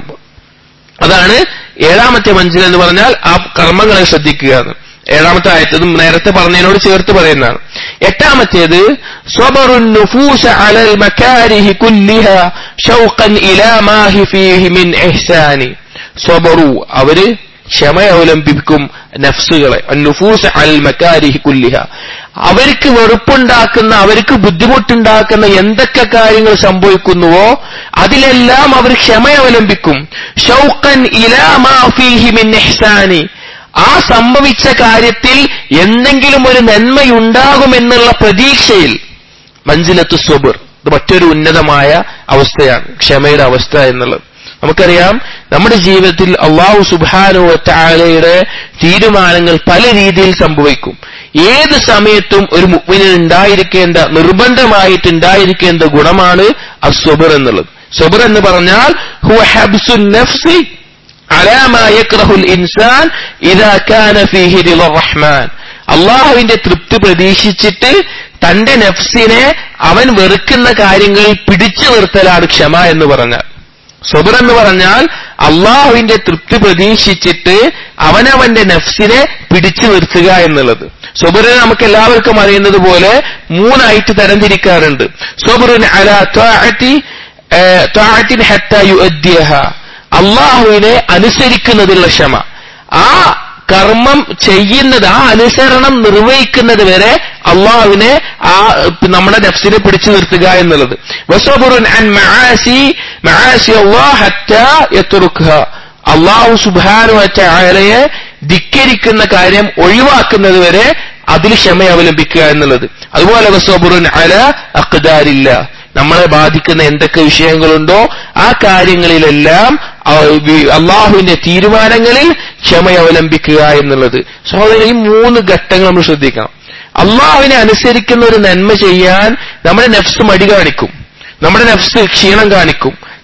അതാണ് ഏഴാമത്തെ മഞ്ചിൽ എന്ന് പറഞ്ഞാൽ ആ കർമ്മങ്ങളെ ശ്രദ്ധിക്കുക എന്ന് ഏഴാമത്തെ ആയത്തതും നേരത്തെ പറഞ്ഞതിനോട് ചേർത്ത് പറയുന്നതാണ് എട്ടാമത്തേത് സ്വബറുൻ നുഫൂസ അലൽ മക്കാരിഹി കുല്ലിഹ ഷൗഖൻ ഇലാ മാഹി ഫീഹി മിൻ ഇഹ്സാനി സ്വബറു അവര് ക്ഷമ അവലംബിക്കും നഫ്സുകളെ നുഫൂസ് അൽ മക്കാരിഹി കുല്ലിഹ അവർക്ക് വെറുപ്പുണ്ടാക്കുന്ന അവർക്ക് ബുദ്ധിമുട്ടുണ്ടാക്കുന്ന എന്തൊക്കെ കാര്യങ്ങൾ സംഭവിക്കുന്നുവോ അതിലെല്ലാം അവർ ക്ഷമ അവലംബിക്കും ഷൗഖൻ ഇലാ മാ ഫീഹി മിൻ ഇഹ്സാനി ആ സംഭവിച്ച കാര്യത്തിൽ എന്തെങ്കിലും ഒരു നന്മയുണ്ടാകുമെന്നുള്ള പ്രതീക്ഷയിൽ മഞ്ജിലത്ത് സ്വബർ ഇത് മറ്റൊരു ഉന്നതമായ അവസ്ഥയാണ് ക്ഷമയുടെ അവസ്ഥ എന്നുള്ളത് നമുക്കറിയാം നമ്മുടെ ജീവിതത്തിൽ അള്ളാഹു സുബാനുവറ്റാലയുടെ തീരുമാനങ്ങൾ പല രീതിയിൽ സംഭവിക്കും ഏത് സമയത്തും ഒരു മുഗ്മിനിൽ ഉണ്ടായിരിക്കേണ്ട നിർബന്ധമായിട്ട് ഉണ്ടായിരിക്കേണ്ട ഗുണമാണ് അസ്വബർ എന്നുള്ളത് സ്വബർ എന്ന് പറഞ്ഞാൽ ഹുവ ഹബ്സുൻ നഫ്സി على ما يكره الإنسان إذا كان فيه رضا الرحمن അള്ളാഹുവിന്റെ തൃപ്തി പ്രതീക്ഷിച്ചിട്ട് തന്റെ നഫ്സിനെ അവൻ വെറുക്കുന്ന കാര്യങ്ങളിൽ പിടിച്ചു നിർത്തലാണ് ക്ഷമ എന്ന് പറഞ്ഞാൽ സ്വബർ എന്ന് പറഞ്ഞാൽ അള്ളാഹുവിന്റെ തൃപ്തി പ്രതീക്ഷിച്ചിട്ട് അവനവന്റെ നഫ്സിനെ പിടിച്ചു നിർത്തുക എന്നുള്ളത് സ്വബറിനെ നമുക്ക് എല്ലാവർക്കും അറിയുന്നത് പോലെ മൂന്നായിട്ട് തരംതിരിക്കാറുണ്ട് സ്വബറുൻ അല ത്വാഅത്തി ത്വാഅത്തിൻ ഹത്ത യുഅദ്ദിയഹ അള്ളാഹുവിനെ അനുസരിക്കുന്നതിലുള്ള ക്ഷമ ആ കർമ്മം ചെയ്യുന്നത് ആ അനുസരണം നിർവഹിക്കുന്നത് വരെ അള്ളാഹുവിനെ ആ നമ്മുടെ നഫ്സിനെ പിടിച്ചു നിർത്തുക എന്നുള്ളത് വസബുറുൻ അൻ മആസി മആസി അല്ലാഹ് ഹത്താ യത്റുക്ഹ അള്ളാഹു സുബ്ഹാനഹു വതആലയെ ധിക്കരിക്കുന്ന കാര്യം ഒഴിവാക്കുന്നത് വരെ അതിൽ ക്ഷമ അവലംബിക്കുക എന്നുള്ളത് അതുപോലെ വസബുറുൻ അല അഖ്ദാരില്ല നമ്മളെ ബാധിക്കുന്ന എന്തൊക്കെ വിഷയങ്ങളുണ്ടോ ആ കാര്യങ്ങളിലെല്ലാം അള്ളാഹുവിന്റെ തീരുമാനങ്ങളിൽ ക്ഷമ അവലംബിക്കുക എന്നുള്ളത് സഹോദരൻ ഈ മൂന്ന് ഘട്ടങ്ങൾ നമ്മൾ ശ്രദ്ധിക്കണം അള്ളാഹുവിനെ അനുസരിക്കുന്ന ഒരു നന്മ ചെയ്യാൻ നമ്മുടെ നഫ്സ് മടി കാണിക്കും നമ്മുടെ നഫ്സ് ക്ഷീണം കാണിക്കും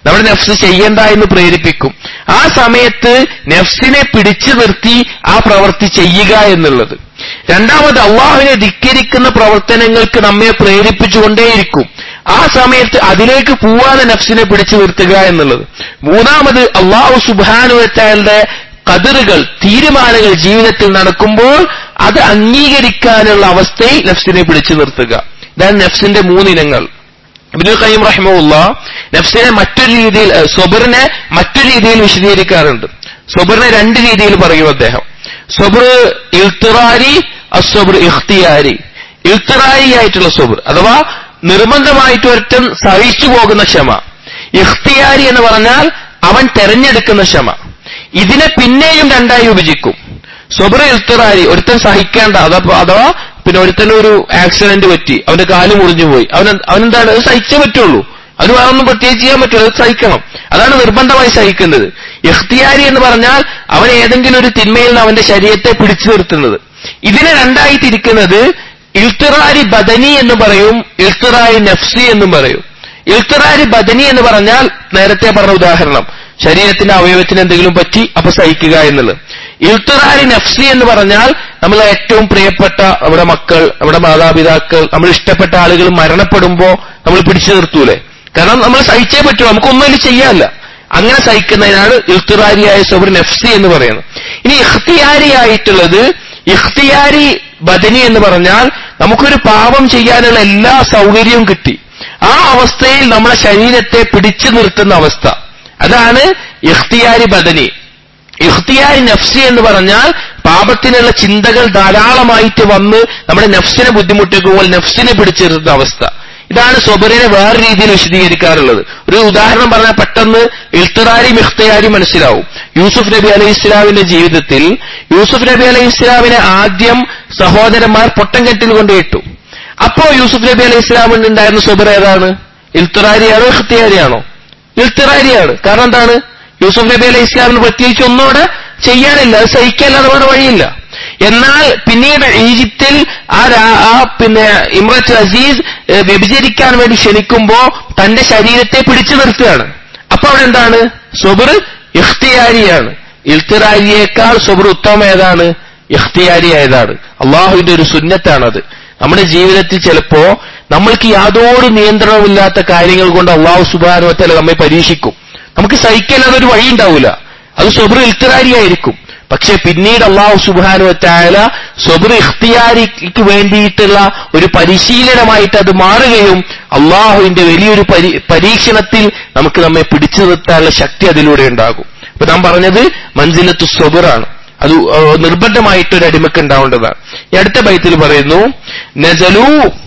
നമ്മുടെ നഫ്സ് ചെയ്യണ്ട എന്ന് പ്രേരിപ്പിക്കും ആ സമയത്ത് നഫ്സിനെ പിടിച്ചു നിർത്തി ആ പ്രവൃത്തി ചെയ്യുക എന്നുള്ളത് രണ്ടാമത് അള്ളാഹുവിനെ ധിക്കരിക്കുന്ന പ്രവർത്തനങ്ങൾക്ക് നമ്മെ പ്രേരിപ്പിച്ചുകൊണ്ടേയിരിക്കും ആ സമയത്ത് അതിലേക്ക് പോവാതെ നഫ്സിനെ പിടിച്ചു നിർത്തുക എന്നുള്ളത് മൂന്നാമത് അള്ളാഹു സുബാനുവറ്റാളുടെ കതിറുകൾ തീരുമാനങ്ങൾ ജീവിതത്തിൽ നടക്കുമ്പോൾ അത് അംഗീകരിക്കാനുള്ള അവസ്ഥയിൽ നഫ്സിനെ പിടിച്ചു നിർത്തുക ഇതാണ് നഫ്സിന്റെ മൂന്നിനങ്ങൾ ഇബ്നുൽ ഖയ്യിം റഹിമഹുല്ല നഫ്സിനെ മറ്റൊരു രീതിയിൽ ഏഹ്, സ്വബറിനെ മറ്റൊരു രീതിയിൽ വിശദീകരിക്കാറുണ്ട് സ്വബറിനെ രണ്ട് രീതിയിൽ പറയും അദ്ദേഹം സ്വബർ ഇൽത്തിറാരി അസ്വബർ ഇഖ്തിയാരി ഇൽത്തിറാരി ആയിട്ടുള്ള സ്വബർ അഥവാ നിർബന്ധമായിട്ട് ഒരുത്തൻ സഹിച്ചു പോകുന്ന ക്ഷമ ഇഖ്തിയാരി എന്ന് പറഞ്ഞാൽ അവൻ തെരഞ്ഞെടുക്കുന്ന ക്ഷമ ഇതിനെ പിന്നെയും രണ്ടായി വിഭജിക്കും സ്വബർ ഇൽത്തിറാരി ഒരുത്തൻ സഹിക്കേണ്ട അഥവാ അഥവാ പിന്നെ ഒരുത്തന് ഒരു ആക്സിഡന്റ് പറ്റി അവന്റെ കാല് മുറിഞ്ഞു പോയി അവൻ അവനെന്താണ് അത് സഹിച്ചേ പറ്റുള്ളൂ അത് വേറൊന്നും പ്രത്യേകിച്ച് ചെയ്യാൻ പറ്റുള്ളൂ അത് സഹിക്കണം അതാണ് നിർബന്ധമായി സഹിക്കേണ്ടത് ഇഖ്തിയാരി എന്ന് പറഞ്ഞാൽ അവൻ ഏതെങ്കിലും ഒരു തിന്മയിൽ നിന്ന് അവന്റെ ശരീരത്തെ പിടിച്ചു നിർത്തുന്നത് ഇതിനെ രണ്ടായി തിരിക്കുന്നത് ഇൽത്തിറാരി ബദനി എന്ന് പറയും ഇൽത്തിറാരി നഫ്സി എന്നും പറയും ഇൽത്തിറാരി ബദനി എന്ന് പറഞ്ഞാൽ നേരത്തെ പറഞ്ഞ ഉദാഹരണം ശരീരത്തിന്റെ അവയവത്തിന് എന്തെങ്കിലും പറ്റി അപ്പൊ സഹിക്കുക എന്നുള്ളത് ഇൽത്തിറാരി നഫ്സി എന്ന് പറഞ്ഞാൽ നമ്മൾ ഏറ്റവും പ്രിയപ്പെട്ട നമ്മുടെ മക്കൾ നമ്മുടെ മാതാപിതാക്കൾ നമ്മൾ ഇഷ്ടപ്പെട്ട ആളുകൾ മരണപ്പെടുമ്പോ നമ്മൾ പിടിച്ചു നിർത്തൂലേ കാരണം നമ്മൾ സഹിച്ചേ പറ്റൂ നമുക്കൊന്നും അതിൽ ചെയ്യാനില്ല അങ്ങനെ സഹിക്കുന്നതിനാണ് ഇഖ്തിറാരിയായ സബർ നഫ്സി എന്ന് പറയുന്നത് ഇനി ഇഖ്തിയാരി ആയിട്ടുള്ളത് ഇഖ്തിയാരി ബദനി എന്ന് പറഞ്ഞാൽ നമുക്കൊരു പാപം ചെയ്യാനുള്ള എല്ലാ സൗകര്യവും കിട്ടി ആ അവസ്ഥയിൽ നമ്മുടെ ശരീരത്തെ പിടിച്ചു നിർത്തുന്ന അവസ്ഥ അതാണ് ഇഖ്തിയാരി ബദനി ഇഖ്തിയാരി നഫ്സി എന്ന് പറഞ്ഞാൽ പാപത്തിനുള്ള ചിന്തകൾ ധാരാളമായിട്ട് വന്ന് നമ്മുടെ നഫ്സിനെ ബുദ്ധിമുട്ടിക്കുമ്പോൾ നഫ്സിനെ പിടിച്ചു നിർത്തുന്ന അവസ്ഥ ഇതാണ് സ്വബറിനെ വേറെ രീതിയിൽ വിശദീകരിക്കാറുള്ളത് ഒരു ഉദാഹരണം പറഞ്ഞാൽ പെട്ടെന്ന് ഇൽത്തറാരിയും ഇഖ്തിയാരിയും മനസ്സിലാവും യൂസുഫ് നബി അലൈഹി ഇസ്ലാമിന്റെ ജീവിതത്തിൽ യൂസുഫ് നബി അലൈഹി ഇസ്ലാമിനെ ആദ്യം സഹോദരന്മാർ പൊട്ടംകെട്ടിൽ കൊണ്ട് ഇട്ടു അപ്പോ യൂസുഫ് നബി അലൈഹി ഇസ്ലാമിന് ഉണ്ടായിരുന്ന സ്വബർ ഏതാണ് ഇൽത്തറാരിയാണോ ഇഖ്തിയാരിയാണോ ഇൽത്തിറാരിയാണ് കാരണം എന്താണ് യൂസുഫ് നബി അലൈഹി ഇസ്ലാമിന് പ്രത്യേകിച്ച് ഒന്നും അവിടെ ചെയ്യാനില്ല അത് സഹിക്കാനല്ലാതെ വേറെ വഴിയില്ല എന്നാൽ പിന്നീട് ഈജിപ്തിൽ ആ രാ- ആ പിന്നെ ഇമ്രത്ത് അസീസ് ഏ, വ്യഭിചരിക്കാൻ വേണ്ടി ക്ഷണിക്കുമ്പോ തന്റെ ശരീരത്തെ പിടിച്ചു നിർത്തുകയാണ് അപ്പൊ അവിടെ എന്താണ് സൊബർ ഇഖ്തിയാരിയാണ് ഇൽത്തിറാരിയേക്കാൾ സൊബർ ഉത്തമം ഏതാണ് ഇഖ്തിയാരിയായതാണ് അള്ളാഹുവിന്റെ ഒരു സുന്നത്താണത് നമ്മുടെ ജീവിതത്തിൽ ചിലപ്പോ നമ്മൾക്ക് യാതൊരു നിയന്ത്രണമില്ലാത്ത കാര്യങ്ങൾ കൊണ്ട് അള്ളാഹു സുബാനുവത്തല നമ്മെ പരീക്ഷിക്കും നമുക്ക് സഹിക്കല്ലാതെ ഒരു വഴി ഉണ്ടാവില്ല അത് സൊബർ ഇൽത്തിറാരിയായിരിക്കും പക്ഷെ പിന്നീട് അള്ളാഹു സുബാനുവത്തായ സൊബർ ഇഖ്തിയാരിക്ക് വേണ്ടിയിട്ടുള്ള ഒരു പരിശീലനമായിട്ട് അത് മാറുകയും അള്ളാഹുവിന്റെ വലിയൊരു പരി- പരീക്ഷണത്തിൽ നമുക്ക് നമ്മെ പിടിച്ചു നിർത്താനുള്ള ശക്തി അതിലൂടെ ഉണ്ടാകും അപ്പൊ നാം പറഞ്ഞത് മഞ്ജിലത്തു സൊബറാണ് അത് ഏഹ്, നിർബന്ധമായിട്ട് ഒരു അടിമക്ക് ഉണ്ടാവേണ്ടതാണ് ഈ അടുത്ത ബൈത്തിൽ പറയുന്നു നജലൂ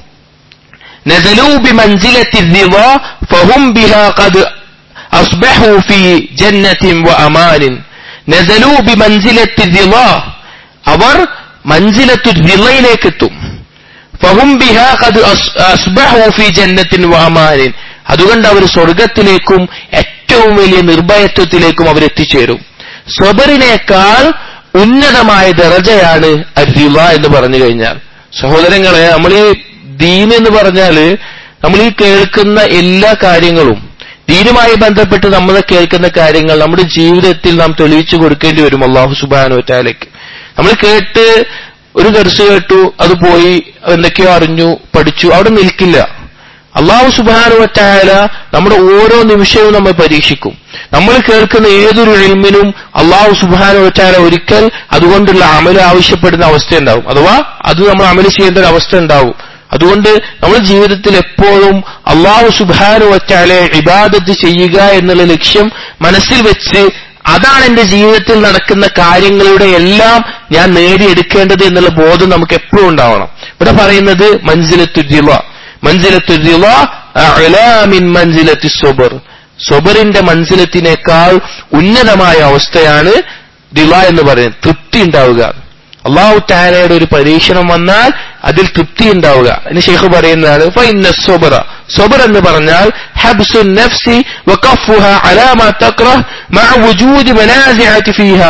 نزلوا بمنزلة الرضا فهم بها قد أصبحوا في جنة وأمان نزلوا بمنزلة الرضا അവർ മഞ്ജിലത്തു റിളയിലേക്ക് എത്തും ഫഹും ബിഹ ഖദ് അസ്- അസ്ബഹു ഫി ജന്നത്തിൻ വഅമാനിൻ അതുകൊണ്ട് അവർ സ്വർഗത്തിലേക്കും ഏറ്റവും വലിയ നിർഭയത്വത്തിലേക്കും അവർ എത്തിച്ചേരും സ്വബറിനേക്കാൾ ഉന്നതമായ ദറജയാണ് അരിവ എന്ന് പറഞ്ഞു കഴിഞ്ഞാൽ സഹോദരങ്ങളെ നമ്മൾ ഈ ദീൻ എന്ന് പറഞ്ഞാല് നമ്മൾ ഈ കേൾക്കുന്ന എല്ലാ കാര്യങ്ങളും ദീനുമായി ബന്ധപ്പെട്ട് നമ്മൾ കേൾക്കുന്ന കാര്യങ്ങൾ നമ്മുടെ ജീവിതത്തിൽ നാം തെളിയിച്ചു കൊടുക്കേണ്ടി വരും അള്ളാഹു സുബാനു വറ്റാലേക്ക് നമ്മൾ കേട്ട് ഒരു ദർശ കേട്ടു അത് പോയി എന്തൊക്കെയോ അറിഞ്ഞു പഠിച്ചു അവിടെ നിൽക്കില്ല അള്ളാഹു സുബാനുവറ്റായാല നമ്മുടെ ഓരോ നിമിഷവും നമ്മെ പരീക്ഷിക്കും നമ്മൾ കേൾക്കുന്ന ഏതൊരു എൽമിനും അള്ളാഹു സുബാനുവറ്റായാല ഒരിക്കൽ അതുകൊണ്ടുള്ള അമല് ആവശ്യപ്പെടുന്ന അവസ്ഥ ഉണ്ടാവും അഥവാ അത് നമ്മൾ അമല് ചെയ്യേണ്ട ഒരു അവസ്ഥ ഉണ്ടാവും അതുകൊണ്ട് നമ്മൾ ജീവിതത്തിൽ എപ്പോഴും അള്ളാഹു സുബാനുവറ്റാലെ ഇബാദത്ത് ചെയ്യുക എന്നുള്ള ലക്ഷ്യം മനസ്സിൽ വെച്ച് അതാണ് എന്റെ ജീവിതത്തിൽ നടക്കുന്ന കാര്യങ്ങളുടെ എല്ലാം ഞാൻ നേടിയെടുക്കേണ്ടത് എന്നുള്ള ബോധം നമുക്ക് എപ്പോഴും ഉണ്ടാവണം ഇവിടെ പറയുന്നത് മഞ്ജിലത്തുരിള മഞ്ജിലത്തുരിള മിൻ മഞ്ജിലത്തി സൊബർ സൊബറിന്റെ മഞ്ജിലത്തിനേക്കാൾ ഉന്നതമായ അവസ്ഥയാണ് ദിള എന്ന് പറയുന്നത് തൃപ്തി ഉണ്ടാവുക അള്ളാഹു താലയുടെ ഒരു പരീക്ഷണം വന്നാൽ അതിൽ തൃപ്തി ഉണ്ടാവുക എന്ന് ഷെയ്ഖ് പറയുന്നതാണ് ഫൈന സൊബറ സൊബർ എന്ന് പറഞ്ഞാൽ ഹബ്സു നഫ്സി വഖഫുഹ അലാ മാ തക്റഹ് മഅ വുജൂദി മനാസിഅതി ഫീഹാ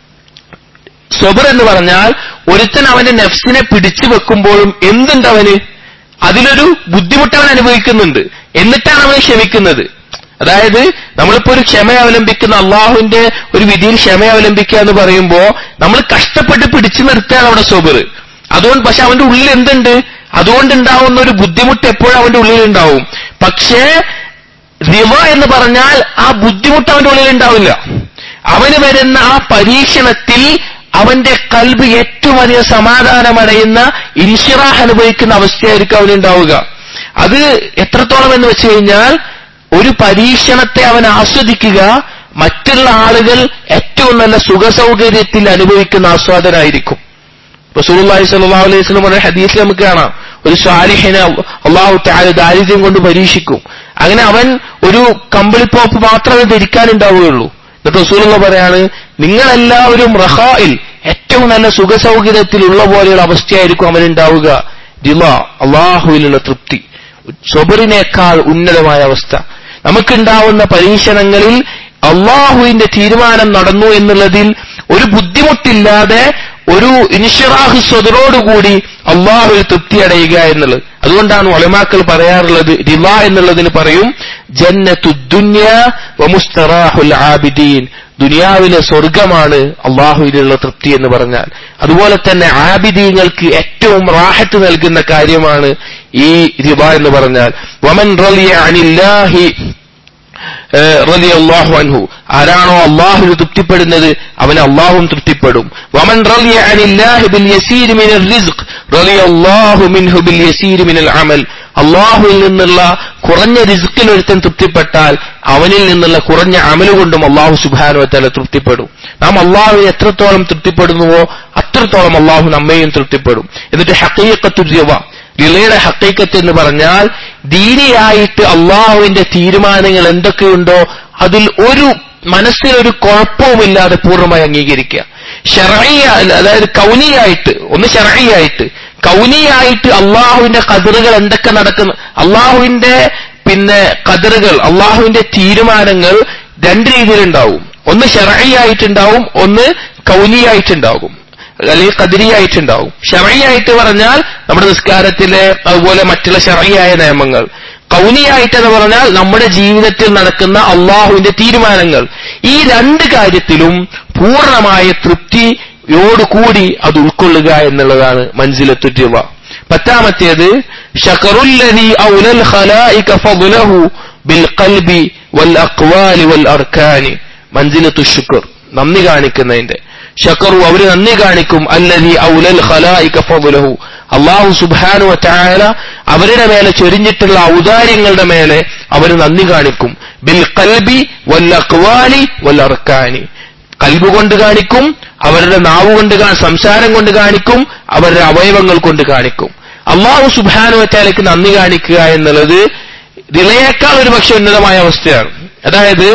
സൊബർ എന്ന് പറഞ്ഞാൽ ഒരുത്തൻ അവന്റെ നഫ്സിനെ പിടിച്ചു വെക്കുമ്പോഴും എന്തുണ്ട് അവന് അതിലൊരു ബുദ്ധിമുട്ട് അവൻ അനുഭവിക്കുന്നുണ്ട് എന്നിട്ടാണ് അവൻ ക്ഷമിക്കുന്നത് അതായത് നമ്മളിപ്പോ ഒരു ക്ഷമ അവലംബിക്കുന്ന അള്ളാഹുവിന്റെ ഒരു വിധിയിൽ ക്ഷമ അവലംബിക്കുക എന്ന് പറയുമ്പോ നമ്മൾ കഷ്ടപ്പെട്ട് പിടിച്ചു നിർത്തുകയാണ് അവിടെ സോബർ അതുകൊണ്ട് പക്ഷെ അവന്റെ ഉള്ളിൽ എന്തുണ്ട് അതുകൊണ്ട് ഉണ്ടാവുന്ന ഒരു ബുദ്ധിമുട്ട് എപ്പോഴും അവന്റെ ഉള്ളിൽ ഉണ്ടാവും പക്ഷേ റിവ എന്ന് പറഞ്ഞാൽ ആ ബുദ്ധിമുട്ട് അവന്റെ ഉള്ളിൽ ഉണ്ടാവില്ല അവന് വരുന്ന ആ പരീക്ഷണത്തിൽ അവന്റെ കൽബ് ഏറ്റവും അധികം സമാധാനമടയുന്ന ഇൻഷിറാഹ് അനുഭവിക്കുന്ന അവസ്ഥയായിരിക്കും അവനുണ്ടാവുക അത് എത്രത്തോളം എന്ന് വെച്ച് കഴിഞ്ഞാൽ ഒരു പരീക്ഷണത്തെ അവൻ ആസ്വദിക്കുക മറ്റുള്ള ആളുകൾ ഏറ്റവും നല്ല സുഖസൗകര്യത്തിൽ അനുഭവിക്കുന്ന ആസ്വാദനായിരിക്കും റസൂലുള്ളാഹി സ്വല്ലല്ലാഹു അലൈഹി വസല്ലം പറഞ്ഞ ഹദീസിൽ നമുക്ക് കാണാം ഒരു സ്വാലിഹിനെ അള്ളാഹു തആല ദാരിദ്ര്യം കൊണ്ട് പരീക്ഷിക്കും അങ്ങനെ അവൻ ഒരു കമ്പിളിപ്പോപ്പ് മാത്രമേ ധരിക്കാനുണ്ടാവുകയുള്ളൂ എന്നിട്ട് റസൂലുള്ള പറയാണ് നിങ്ങളെല്ലാവരും റഹായിൽ ഏറ്റവും നല്ല സുഖസൗകര്യത്തിലുള്ള പോലെയുള്ള അവസ്ഥയായിരിക്കും അവനുണ്ടാവുക ദില അള്ളാഹുവിലുള്ള തൃപ്തി സ്വബറിനേക്കാൾ ഉന്നതമായ അവസ്ഥ നമുക്കുണ്ടാവുന്ന പരീക്ഷണങ്ങളിൽ അള്ളാഹുവിന്റെ തീരുമാനം നടന്നു എന്നുള്ളതിൽ ഒരു ബുദ്ധിമുട്ടില്ലാതെ ഒരു ഇൻഷറാഹ് സ്വതറോടുകൂടി അള്ളാഹുവിൽ തൃപ്തി അടയുക എന്നുള്ളത് അതുകൊണ്ടാണ് ഒലമാക്കൾ പറയാറുള്ളത് റിവ എന്നുള്ളതിന് പറയും ജന്നത്തു ദുന്യ വമുസ്തറാഹുൽ ആബിദീൻ ദുനിയാവിലെ സ്വർഗമാണ് അള്ളാഹുവിലുള്ള തൃപ്തി എന്ന് പറഞ്ഞാൽ അതുപോലെ തന്നെ ആബിദീങ്ങൾക്ക് ഏറ്റവും റാഹത്ത് നൽകുന്ന കാര്യമാണ് ഈ റിബ എന്ന് പറഞ്ഞാൽ വമൻ റളിയ അനില്ലാഹി റലി അള്ളാഹു അൻഹു ആരാണോ അള്ളാഹുവിന് തൃപ്തിപ്പെടുന്നത് അവന് അള്ളാഹും തൃപ്തിപ്പെടും വമൻ റളിയ അനില്ലാഹി ബിൽ യസീർ മിനൽ റിസ്ഖ് റളിയ അല്ലാഹു മിൻഹു ബിൽ യസീർ മിനൽ അമൽ അള്ളാഹുവിൽ നിന്നുള്ള കുറഞ്ഞ റിസ്ക്കിൽ ഒരുത്തൻ തൃപ്തിപ്പെട്ടാൽ അവനിൽ നിന്നുള്ള കുറഞ്ഞ അമല് കൊണ്ടും അള്ളാഹു സുബാനു വത്താല തൃപ്തിപ്പെടും നാം അള്ളാഹുവിനെ എത്രത്തോളം തൃപ്തിപ്പെടുന്നുവോ അത്രത്തോളം അള്ളാഹു നമ്മയും തൃപ്തിപ്പെടും എന്നിട്ട് ഹക്കീക്കത്തു രവ റിളയുടെ ഹക്കീക്കത്ത് എന്ന് പറഞ്ഞാൽ ദീനിയായിട്ട് അള്ളാഹുവിന്റെ തീരുമാനങ്ങൾ എന്തൊക്കെയുണ്ടോ അതിൽ ഒരു മനസ്സിലൊരു കുഴപ്പവുമില്ലാതെ പൂർണ്ണമായി അംഗീകരിക്കുക ഷെറയ അതായത് കൗനിയായിട്ട് ഒന്ന് ഷെറയായിട്ട് കൗനിയായിട്ട് അള്ളാഹുവിന്റെ കതിറുകൾ എന്തൊക്കെ നടക്കുന്നു അള്ളാഹുവിന്റെ പിന്നെ കതിറുകൾ അള്ളാഹുവിന്റെ തീരുമാനങ്ങൾ രണ്ട് രീതിയിലുണ്ടാവും ഒന്ന് ഷെറയായിട്ടുണ്ടാവും ഒന്ന് കൗനിയായിട്ടുണ്ടാകും അല്ലെങ്കിൽ കതിരിയായിട്ടുണ്ടാവും ഷറയായിട്ട് പറഞ്ഞാൽ നമ്മുടെ നിസ്കാരത്തിലെ അതുപോലെ മറ്റുള്ള ഷറയായ നിയമങ്ങൾ കൗനിയായിട്ട് എന്ന് പറഞ്ഞാൽ നമ്മുടെ ജീവിതത്തിൽ നടക്കുന്ന അള്ളാഹുവിന്റെ തീരുമാനങ്ങൾ ഈ രണ്ട് കാര്യത്തിലും പൂർണ്ണമായ തൃപ്തിയോടുകൂടി അത് ഉൾക്കൊള്ളുക എന്നുള്ളതാണ് മൻസിലെത്തുറ്റുവ പത്താമത്തേത് ഷക്കറുല്ലതി ഔലൽ ഖലായിക ഫദ്ലഹു ബിൽ ഖൽബി വൽ അഖ്വാലി വൽ അർക്കാനി മൻസിലത്തു ശുക്ർ നന്ദി കാണിക്കുന്നതിന്റെ ഷക്കറു അവര് നന്ദി കാണിക്കും അല്ലതി ഔലൽ ഖലായിക ഫദ്ലഹു അള്ളാഹു സുബ്ഹാനു വതആല അവരുടെ മേലെ ചൊരിഞ്ഞിട്ടുള്ള ഔദാര്യങ്ങളുടെ മേലെ അവർ നന്ദി കാണിക്കും ബിൽ ഖൽബി വൽ അഖ്വാലി വൽ അർക്കാനി കൽബ് കൊണ്ട് കാണിക്കും അവരുടെ നാവ് കൊണ്ട് സംസാരം കൊണ്ട് കാണിക്കും അവരുടെ അവയവങ്ങൾ കൊണ്ട് കാണിക്കും അള്ളാഹു സുബ്ഹാനു വതആലയ്ക്ക് നന്ദി കാണിക്കുക എന്നുള്ളത് ഇതിലേക്കാൾ ഒരു പക്ഷെ ഉന്നതമായ അവസ്ഥയാണ് അതായത്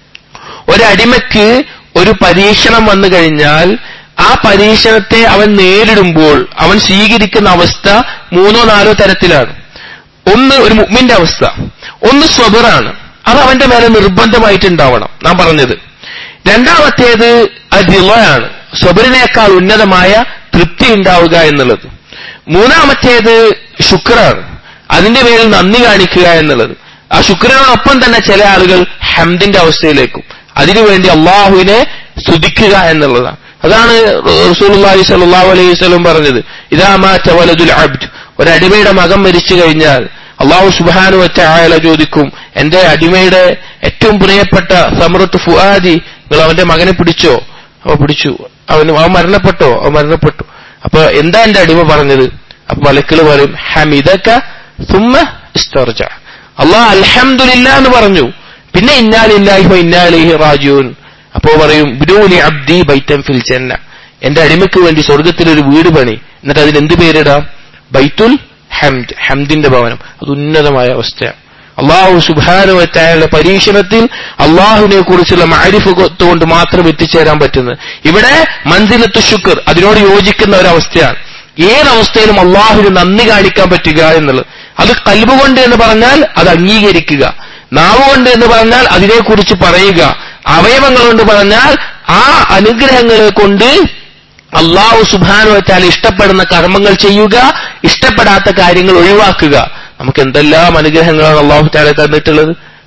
ഒരടിമയ്ക്ക് ഒരു പരീക്ഷണം വന്നു കഴിഞ്ഞാൽ ആ പരീക്ഷണത്തെ അവൻ നേരിടുമ്പോൾ അവൻ സ്വീകരിക്കുന്ന അവസ്ഥ മൂന്നോ നാലോ തരത്തിലാണ് ഒന്ന് ഒരു മുഗ്മിന്റെ അവസ്ഥ ഒന്ന് സ്വബറാണ് അത് അവന്റെ മേലെ നിർബന്ധമായിട്ടുണ്ടാവണം നാം പറഞ്ഞത് രണ്ടാമത്തേത് അതിളയാണ് സ്വബറിനേക്കാൾ ഉന്നതമായ തൃപ്തി ഉണ്ടാവുക എന്നുള്ളത് മൂന്നാമത്തേത് ശുക്രാണ് അതിന്റെ പേരിൽ നന്ദി കാണിക്കുക എന്നുള്ളത് ആ ശുക്രനോടൊപ്പം തന്നെ ചില ആളുകൾ ഹംദിന്റെ അവസ്ഥയിലേക്കും അതിനുവേണ്ടി അള്ളാഹുവിനെ സ്തുതിക്കുക എന്നുള്ളതാണ് അതാണ് റസൂലുള്ളാഹി സ്വല്ലല്ലാഹു അലൈഹി വസല്ലം പറഞ്ഞത് ഇദാ മാത വലദുൽ അബ്ദ് ഒരു അടിമയുടെ മകൻ മരിച്ചു കഴിഞ്ഞാൽ അള്ളാഹു സുബ്ഹാനഹു വതആല ചോദിക്കും എന്റെ അടിമയുടെ ഏറ്റവും പ്രിയപ്പെട്ട സമറത്ത് ഫുആദി നിങ്ങൾ അവന്റെ മകനെ പിടിച്ചോ അവ പിടിച്ചു അവന് അവൻ മരണപ്പെട്ടോ അവൻ മരണപ്പെട്ടു അപ്പൊ എന്താ എന്റെ അടിമ പറഞ്ഞത് അപ്പൊ മലക്കള് പറയും ഹമിദക സുമ്മ ഇസ്തർജ അള്ളാഹ് അൽഹംദുലില്ല എന്ന് പറഞ്ഞു പിന്നെ ഇന്നാലില്ലാഹി ഇന്നാലിഹി റാജൂൻ അപ്പോ പറയും ബിരൂനി അബ്ദി ബൈത്തൻ ഫിൽ ജന്ന എന്റെ അടിമയ്ക്ക് വേണ്ടി സ്വർഗത്തിൽ ഒരു വീട് പണി എന്നിട്ട് അതിന് എന്ത് പേരിടാം ബൈത്തുൽ ഹംദ് ഹംദിന്റെ ഭവനം അത് ഉന്നതമായ അവസ്ഥയാണ് അള്ളാഹു സുബാനുവറ്റായുള്ള പരീക്ഷണത്തിൽ അള്ളാഹുവിനെ കുറിച്ചുള്ള മാരിഫത്ത് കൊണ്ട് മാത്രം എത്തിച്ചേരാൻ പറ്റുന്നത് ഇവിടെ മൻസിലത്ത് ശുക്ർ അതിനോട് യോജിക്കുന്ന ഒരവസ്ഥയാണ് ഏതവസ്ഥയിലും അള്ളാഹുവിന് നന്ദി കാണിക്കാൻ പറ്റുക എന്നുള്ളത് അത് കൽബുകൊണ്ട് എന്ന് പറഞ്ഞാൽ അത് അംഗീകരിക്കുക നാവ് കൊണ്ട് എന്ന് പറഞ്ഞാൽ അതിനെക്കുറിച്ച് പറയുക അവയവങ്ങൾ കൊണ്ട് പറഞ്ഞാൽ ആ അനുഗ്രഹങ്ങളെ കൊണ്ട് അള്ളാഹു സുബാനു വെച്ചാൽ ഇഷ്ടപ്പെടുന്ന കർമ്മങ്ങൾ ചെയ്യുക ഇഷ്ടപ്പെടാത്ത കാര്യങ്ങൾ ഒഴിവാക്കുക നമുക്ക് എന്തെല്ലാം അനുഗ്രഹങ്ങളാണ് അള്ളാഹു താല തന്നിട്ടുള്ളത്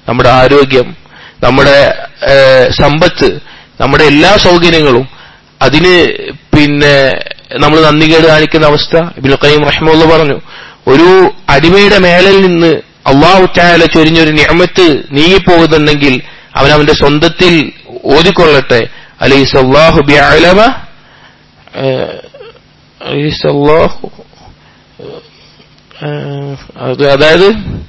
നമ്മുടെ ആരോഗ്യം നമ്മുടെ ഏഹ്, സമ്പത്ത് നമ്മുടെ എല്ലാ സൗകര്യങ്ങളും അതിന് പിന്നെ നമ്മൾ നന്ദികേട് കാണിക്കുന്ന അവസ്ഥ ഇബിൻ ഖയ്യിം റഹ്മുള്ള പറഞ്ഞു ഒരു അടിമയുടെ മേലിൽ നിന്ന് അള്ളാഹു ചായാല ചൊരിഞ്ഞൊരു നിയമത്ത് നീങ്ങിപ്പോകുന്നുണ്ടെങ്കിൽ അവൻ അവന്റെ സ്വന്തത്തിൽ ഓതിക്കൊള്ളട്ടെ അലൈസ് അള്ളാഹു ബിഅലമ ഏഹ്, അലൈസ് അള്ളാഹു ഏഹ്, അത് അതായത്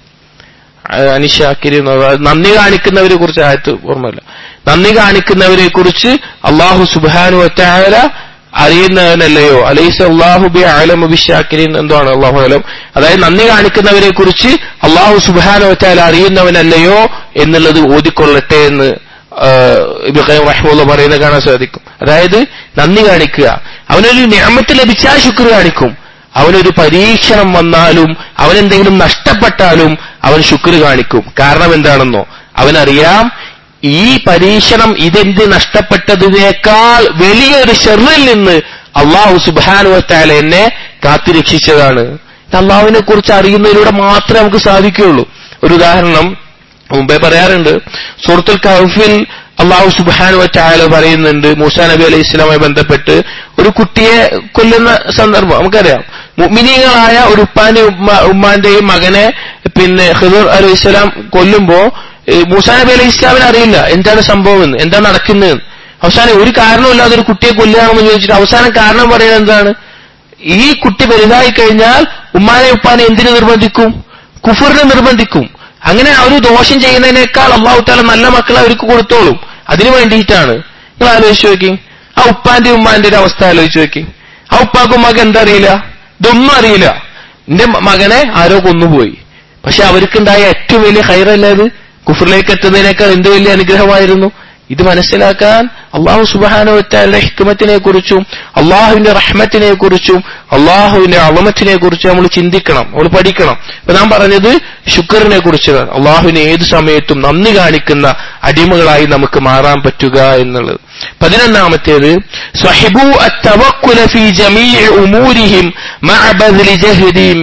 അനിഷാക്കിരി നന്ദി കാണിക്കുന്നവരെ കുറിച്ച് ആയത്ത് ഓർമ്മയില്ല നന്ദി കാണിക്കുന്നവരെ കുറിച്ച് അള്ളാഹു സുബാനു ഒറ്റാല അറിയുന്നവനല്ലയോ അലൈസ് അള്ളാഹു ബി ആലം ബിഷാക്കിരിൻ എന്താണ് അള്ളാഹു ആലം അതായത് നന്ദി കാണിക്കുന്നവരെ കുറിച്ച് അള്ളാഹു സുബാനു ഒറ്റാല അറിയുന്നവനല്ലയോ എന്നുള്ളത് ഓതിക്കൊള്ളട്ടെ എന്ന് ഇബ്രാഹിം റഹ്മുള്ള പറയുന്നത് കാണാൻ സാധിക്കും അതായത് നന്ദി കാണിക്കുക അവനൊരു ഞാമത്ത് ലഭിച്ചാൽ ശുക്ർ കാണിക്കും അവനൊരു പരീക്ഷണം വന്നാലും അവനെന്തെങ്കിലും നഷ്ടപ്പെട്ടാലും അവൻ ശുക്ർ കാണിക്കും കാരണം എന്താണെന്നോ അവനറിയാം ഈ പരീക്ഷണം ഇതെന്ത് നഷ്ടപ്പെട്ടതിനേക്കാൾ വലിയൊരു ഷെറിൽ നിന്ന് അള്ളാഹു സുബാനുവത്താല എന്നെ കാത്തുരക്ഷിച്ചതാണ് ഇത് അള്ളാഹുവിനെ കുറിച്ച് അറിയുന്നതിലൂടെ മാത്രമേ നമുക്ക് സാധിക്കുകയുള്ളൂ ഒരു ഉദാഹരണം മുമ്പേ പറയാറുണ്ട് സൂറത്തുൽ കഹഫിൽ അള്ളാഹു സുബാനു വറ്റായാല പറയുന്നുണ്ട് മൂസാ നബി അലൈഹി ഇസ്ലാമായി ബന്ധപ്പെട്ട് ഒരു കുട്ടിയെ കൊല്ലുന്ന സന്ദർഭം നമുക്കറിയാം മുഅ്മിനീങ്ങളായ ഒരു ഉപ്പാന്റെ ഉമ്മ ഉമ്മാന്റെയും മകനെ പിന്നെ ഹിദർ അലൈഹി ഇസ്ലാം കൊല്ലുമ്പോ ഏ, മൂസാ നബി അലൈഹി ഇസ്ലാമിന് അറിയില്ല എന്താണ് സംഭവം എന്ന് എന്താണ് നടക്കുന്നത് അവസാനം ഒരു കാരണമില്ലാതെ ഒരു കുട്ടിയെ കൊല്ലുകയാണെന്ന് ചോദിച്ചിട്ട് അവസാനം കാരണം പറയുന്നത് എന്താണ് ഈ കുട്ടി വലുതായി കഴിഞ്ഞാൽ ഉമ്മാനെ ഉപ്പാനെ എന്തിനു നിർബന്ധിക്കും കുഫറിനെ നിർബന്ധിക്കും അങ്ങനെ ആ ഒരു ദോഷം ചെയ്യുന്നതിനേക്കാൾ അള്ളാഹു താല നല്ല മക്കളെ അവർക്ക് കൊടുത്തോളും അതിനു വേണ്ടിയിട്ടാണ് നിങ്ങൾ ആലോചിച്ച് നോക്കി ആ ഉപ്പാന്റെ ഉമ്മാന്റെ ഒരു അവസ്ഥ ആലോചിച്ച് നോക്കി ആ ഉപ്പാക്കും മകൻ എന്താ അറിയില്ല ഇതൊന്നും അറിയില്ല എന്റെ മകനെ ആരോ കൊന്നുപോയി പക്ഷെ അവർക്കുണ്ടായ ഏറ്റവും വലിയ ഹൈറല്ലേ അത് കുഫറിലേക്ക് എത്തുന്നതിനേക്കാൾ എന്ത് വലിയ അനുഗ്രഹമായിരുന്നു ഇത് മനസ്സിലാക്കാൻ അള്ളാഹു സുബാനുവറ്റാരുടെ ഹിക്മത്തിനെ കുറിച്ചും അള്ളാഹുവിന്റെ റഹ്മത്തിനെ കുറിച്ചും അള്ളാഹുവിന്റെ അളമത്തിനെ കുറിച്ചും നമ്മൾ ചിന്തിക്കണം നമ്മൾ പഠിക്കണം ഇപ്പൊ നാം പറഞ്ഞത് ശുക്റിനെ കുറിച്ചാണ് അള്ളാഹുവിനെ ഏത് സമയത്തും നന്ദി കാണിക്കുന്ന അടിമകളായി നമുക്ക് മാറാൻ പറ്റുക എന്നുള്ളത് പതിനൊന്നാമത്തേത് സ്വഹിബു التوكل في جميع أمورهم مع بذل جهدهم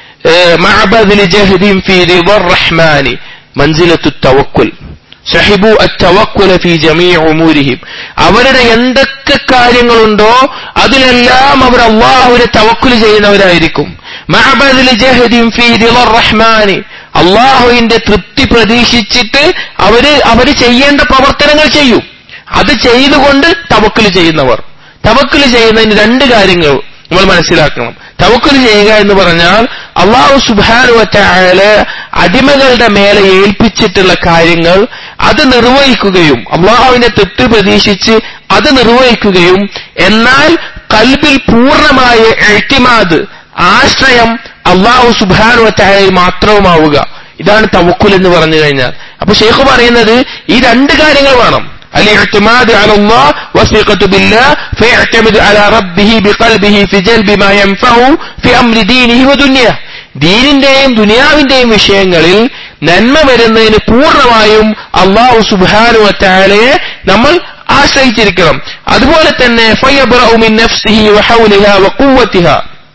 مع بذل جهدهم في رضا الرحمن منزلة التوكل സഹിബു അറ്റവക്കുല ഫി ജമീ ഉമൂരിഹിം അവരുടെ എന്തൊക്കെ കാര്യങ്ങളുണ്ടോ അതിലെല്ലാം അവർ അള്ളാഹുവിനെ തവക്കുല് ചെയ്യുന്നവരായിരിക്കും മഅബദിൽ ജഹദിൻ ഫീ റിളർ റഹ്മാനി അള്ളാഹുവിന്റെ തൃപ്തി പ്രതീക്ഷിച്ചിട്ട് അവര് അവര് ചെയ്യേണ്ട പ്രവർത്തനങ്ങൾ ചെയ്യും അത് ചെയ്തുകൊണ്ട് തവക്കുല് ചെയ്യുന്നവർ തവക്കുല് ചെയ്യുന്നതിന് രണ്ട് കാര്യങ്ങൾ നമ്മൾ മനസ്സിലാക്കണം തവക്കുൽ ചെയ്യുക എന്ന് പറഞ്ഞാൽ അള്ളാഹു സുബാനുവറ്റായാല് അടിമകളുടെ മേലെ ഏൽപ്പിച്ചിട്ടുള്ള കാര്യങ്ങൾ അത് നിർവഹിക്കുകയും അള്ളാഹുവിനെ തൃപ്തി പ്രതീക്ഷിച്ച് അത് നിർവഹിക്കുകയും എന്നാൽ കൽബിൽ പൂർണ്ണമായ എഴുത്തിമാത് ആശ്രയം അള്ളാഹു സുബാനുവറ്റായാൽ മാത്രവുമാവുക ഇതാണ് തവക്കുൽ എന്ന് പറഞ്ഞു കഴിഞ്ഞാൽ അപ്പൊ ഷെയ്ഖ് പറയുന്നത് ഈ രണ്ട് കാര്യങ്ങൾ വേണം الاعتماد على الله والثقة بالله فيعتمد على ربه بقلبه في جلب ما ينفعه في أمر دينه ودنياه ദീനിന്റെയും ദുനിയാവിന്റെയും വിഷയങ്ങളിൽ നന്മ വരുന്നതിന് പൂർണ്ണമായും അള്ളാഹു സുബാനുവറ്റാലയെ നമ്മൾ ആശ്രയിച്ചിരിക്കണം അതുപോലെ തന്നെ ഫയബ്റഉ മിൻ നഫ്സിഹി വഹൗലിഹ വഖുവ്വതിഹ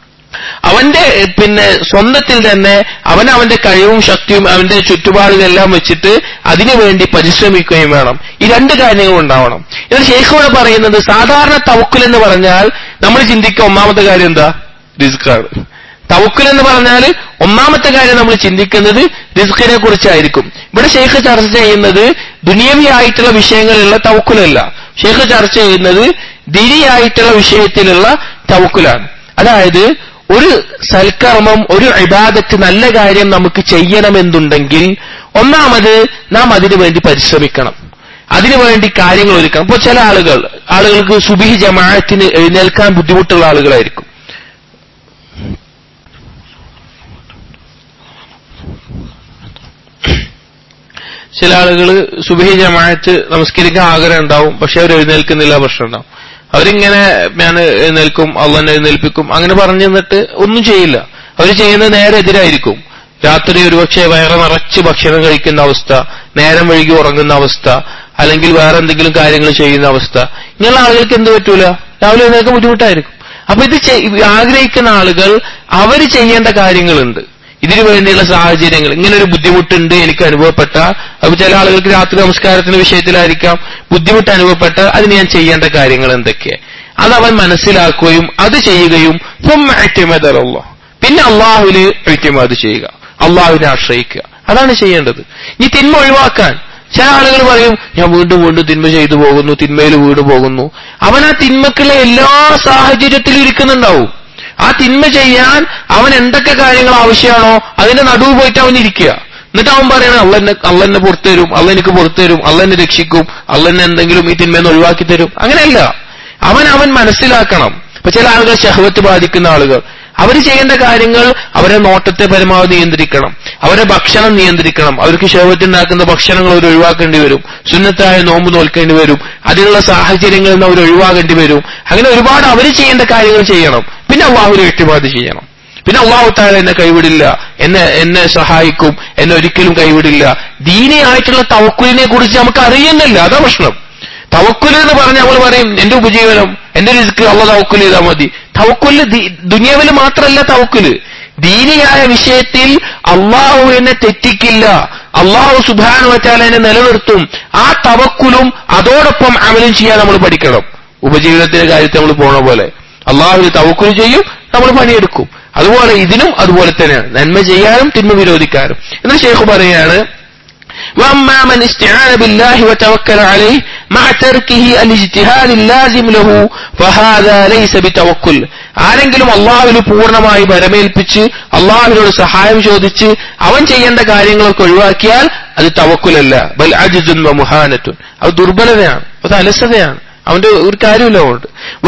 അവന്റെ പിന്നെ സ്വന്തത്തിൽ തന്നെ അവൻ അവന്റെ കഴിവും ശക്തിയും അവന്റെ ചുറ്റുപാടുകളെല്ലാം വെച്ചിട്ട് അതിനു വേണ്ടി പരിശ്രമിക്കുകയും വേണം ഈ രണ്ട് കാര്യങ്ങൾ ഉണ്ടാവണം ഇത് ശേഖോട് പറയുന്നത് സാധാരണ തവക്കുൽ എന്ന് പറഞ്ഞാൽ നമ്മൾ ചിന്തിക്കുക ഒന്നാമത്തെ കാര്യം എന്താ റിസ്ക്കാണ് തവക്കുൽ എന്ന് പറഞ്ഞാൽ ഒന്നാമത്തെ കാര്യം നമ്മൾ ചിന്തിക്കുന്നത് റിസ്കിനെ കുറിച്ചായിരിക്കും ഇവിടെ ഷെയ്ഖ് ചർച്ച ചെയ്യുന്നത് ദുനിയവിയായിട്ടുള്ള വിഷയങ്ങളിലുള്ള തവക്കുലല്ല ഷെയ്ഖ് ചർച്ച ചെയ്യുന്നത് ദിനിയായിട്ടുള്ള വിഷയത്തിലുള്ള തവക്കുലാണ് അതായത് ഒരു സൽക്കർമ്മം ഒരു ഇബാദത്ത് നല്ല കാര്യം നമുക്ക് ചെയ്യണമെന്നുണ്ടെങ്കിൽ ഒന്നാമത് നാം അതിനു വേണ്ടി പരിശ്രമിക്കണം അതിനുവേണ്ടി കാര്യങ്ങൾ ഒരുക്കണം ഇപ്പോൾ ചില ആളുകൾ ആളുകൾക്ക് സുബിഹി ജമാഅത്തിന് എഴുന്നേൽക്കാൻ ബുദ്ധിമുട്ടുള്ള ആളുകളായിരിക്കും ചില ആളുകൾ സുബഹി ജമാഅത്ത് നമസ്കരിക്കാൻ ആഗ്രഹം ഉണ്ടാവും പക്ഷെ അവർ എഴുന്നേൽക്കുന്നില്ല പ്രശ്നം ഉണ്ടാവും അവരിങ്ങനെ ഞാൻ എഴുന്നേൽക്കും അള്ളനെ എഴുന്നേൽപ്പിക്കും അങ്ങനെ പറഞ്ഞു നിന്നിട്ട് ഒന്നും ചെയ്യില്ല അവർ ചെയ്യുന്നത് നേരെ എതിരായിരിക്കും രാത്രി ഒരുപക്ഷെ വയറ് നിറച്ച് ഭക്ഷണം കഴിക്കുന്ന അവസ്ഥ നേരം വഴുകി ഉറങ്ങുന്ന അവസ്ഥ അല്ലെങ്കിൽ വേറെ എന്തെങ്കിലും കാര്യങ്ങൾ ചെയ്യുന്ന അവസ്ഥ ഇങ്ങനെയുള്ള ആളുകൾക്ക് എന്ത് പറ്റൂല രാവിലെ എഴുന്നേൽക്കാൻ ബുദ്ധിമുട്ടായിരിക്കും അപ്പൊ ഇത് ആഗ്രഹിക്കുന്ന ആളുകൾ അവർ ചെയ്യേണ്ട കാര്യങ്ങളുണ്ട് ഇതിനു വേണ്ടിയുള്ള സാഹചര്യങ്ങൾ ഇങ്ങനെ ഒരു ബുദ്ധിമുട്ടുണ്ട് എനിക്ക് അനുഭവപ്പെട്ട അപ്പൊ ചില ആളുകൾക്ക് രാത്രി നമസ്കാരത്തിന്റെ വിഷയത്തിലായിരിക്കാം ബുദ്ധിമുട്ട് അനുഭവപ്പെട്ട അതിന് ഞാൻ ചെയ്യേണ്ട കാര്യങ്ങൾ എന്തൊക്കെ അത് അവൻ മനസ്സിലാക്കുകയും അത് ചെയ്യുകയും അള്ളാഹ് പിന്നെ അള്ളാഹുവിന് അത് ചെയ്യുക അള്ളാഹുവിനെ ആശ്രയിക്കുക അതാണ് ചെയ്യേണ്ടത് ഈ തിന്മ ഒഴിവാക്കാൻ ചില ആളുകൾ പറയും ഞാൻ വീണ്ടും വീണ്ടും തിന്മ ചെയ്തു പോകുന്നു തിന്മയിൽ വീട് പോകുന്നു അവൻ ആ തിന്മക്കുള്ള എല്ലാ സാഹചര്യത്തിലും ഇരിക്കുന്നുണ്ടാവും ആ തിന്മ ചെയ്യാൻ അവൻ എന്തൊക്കെ കാര്യങ്ങൾ ആവശ്യമാണോ അതിന്റെ നടുവ് പോയിട്ട് അവൻ ഇരിക്കുക എന്നിട്ട് അവൻ പറയണം അള്ളെന്നെ അള്ളെന്നെ പുറത്തു തരും അള്ള എനിക്ക് പുറത്തു തരും അള്ളെന്നെ രക്ഷിക്കും അള്ളെന്നെ എന്തെങ്കിലും ഈ തിന്മയെന്ന് ഒഴിവാക്കി തരും അങ്ങനെയല്ല അവൻ അവൻ മനസ്സിലാക്കണം ഇപ്പൊ ചില ആളുകൾ ഷഹവത്ത് ബാധിക്കുന്ന ആളുകൾ അവർ ചെയ്യേണ്ട കാര്യങ്ങൾ അവരെ നോട്ടത്തെ പരമാവധി നിയന്ത്രിക്കണം അവരെ ഭക്ഷണം നിയന്ത്രിക്കണം അവർക്ക് ശോഭത്തുണ്ടാക്കുന്ന ഭക്ഷണങ്ങൾ അവർ ഒഴിവാക്കേണ്ടി വരും സുന്നത്തായ നോമ്പ് നോൽക്കേണ്ടി വരും അതിനുള്ള സാഹചര്യങ്ങളിൽ നിന്ന് അവർ ഒഴിവാക്കേണ്ടി വരും അങ്ങനെ ഒരുപാട് അവർ ചെയ്യേണ്ട കാര്യങ്ങൾ ചെയ്യണം പിന്നെ അള്ളാഹുവിനെ വ്യക്തിപാതി ചെയ്യണം പിന്നെ അള്ളാഹു താഴെ എന്നെ കൈവിടില്ല എന്നെ എന്നെ സഹായിക്കും എന്നെ ഒരിക്കലും കൈവിടില്ല ദീനിയായിട്ടുള്ള തവക്കുലിനെ കുറിച്ച് നമുക്ക് അറിയുന്നില്ല അതാ പ്രശ്നം തവക്കുല് എന്ന് പറഞ്ഞ് നമ്മൾ പറയും എന്റെ ഉപജീവനം എന്റെ റിസ്ക് അള്ള തവക്കുൽ ചെയ്താൽ മതി തവക്കുല് ദുനിയാവിൽ മാത്രമല്ല തവക്കുല് ദീനിയായ വിഷയത്തിൽ അള്ളാഹു എന്നെ തെറ്റിക്കില്ല അള്ളാഹു സുബാനു വച്ചാൽ എന്നെ നിലനിർത്തും ആ തവക്കുലും അതോടൊപ്പം അമലും ചെയ്യാൻ നമ്മൾ പഠിക്കണം ഉപജീവനത്തിന്റെ കാര്യത്തിൽ നമ്മൾ പോണ പോലെ അള്ളാഹുവിന് തവക്കുൽ ചെയ്യും നമ്മൾ പണിയെടുക്കും അതുപോലെ ഇതിനും അതുപോലെ തന്നെയാണ് നന്മ ചെയ്യാനും തിന്മ വിരോധിക്കാനും എന്ന് ഷേഖ് പറയാണ് واما من استعان بالله وتوكل عليه مع تركه الاجتهاد اللازم له فهذا ليس بتوكل ആരെങ്കിലും അള്ളാഹുവിന് പൂർണ്ണമായി ബലമേൽപ്പിച്ച് അള്ളാഹുവിനോട് സഹായം ചോദിച്ച് അവൻ ചെയ്യേണ്ട കാര്യങ്ങളൊക്കെ ഒഴിവാക്കിയാൽ അത് തവക്കുലല്ല ബൽ അജിദുൻ മുഹാനത്തുൻ അത് ദുർബലതയാണ് അത് അലസതയാണ് അവന്റെ ഒരു കാര്യമില്ല അതുകൊണ്ട്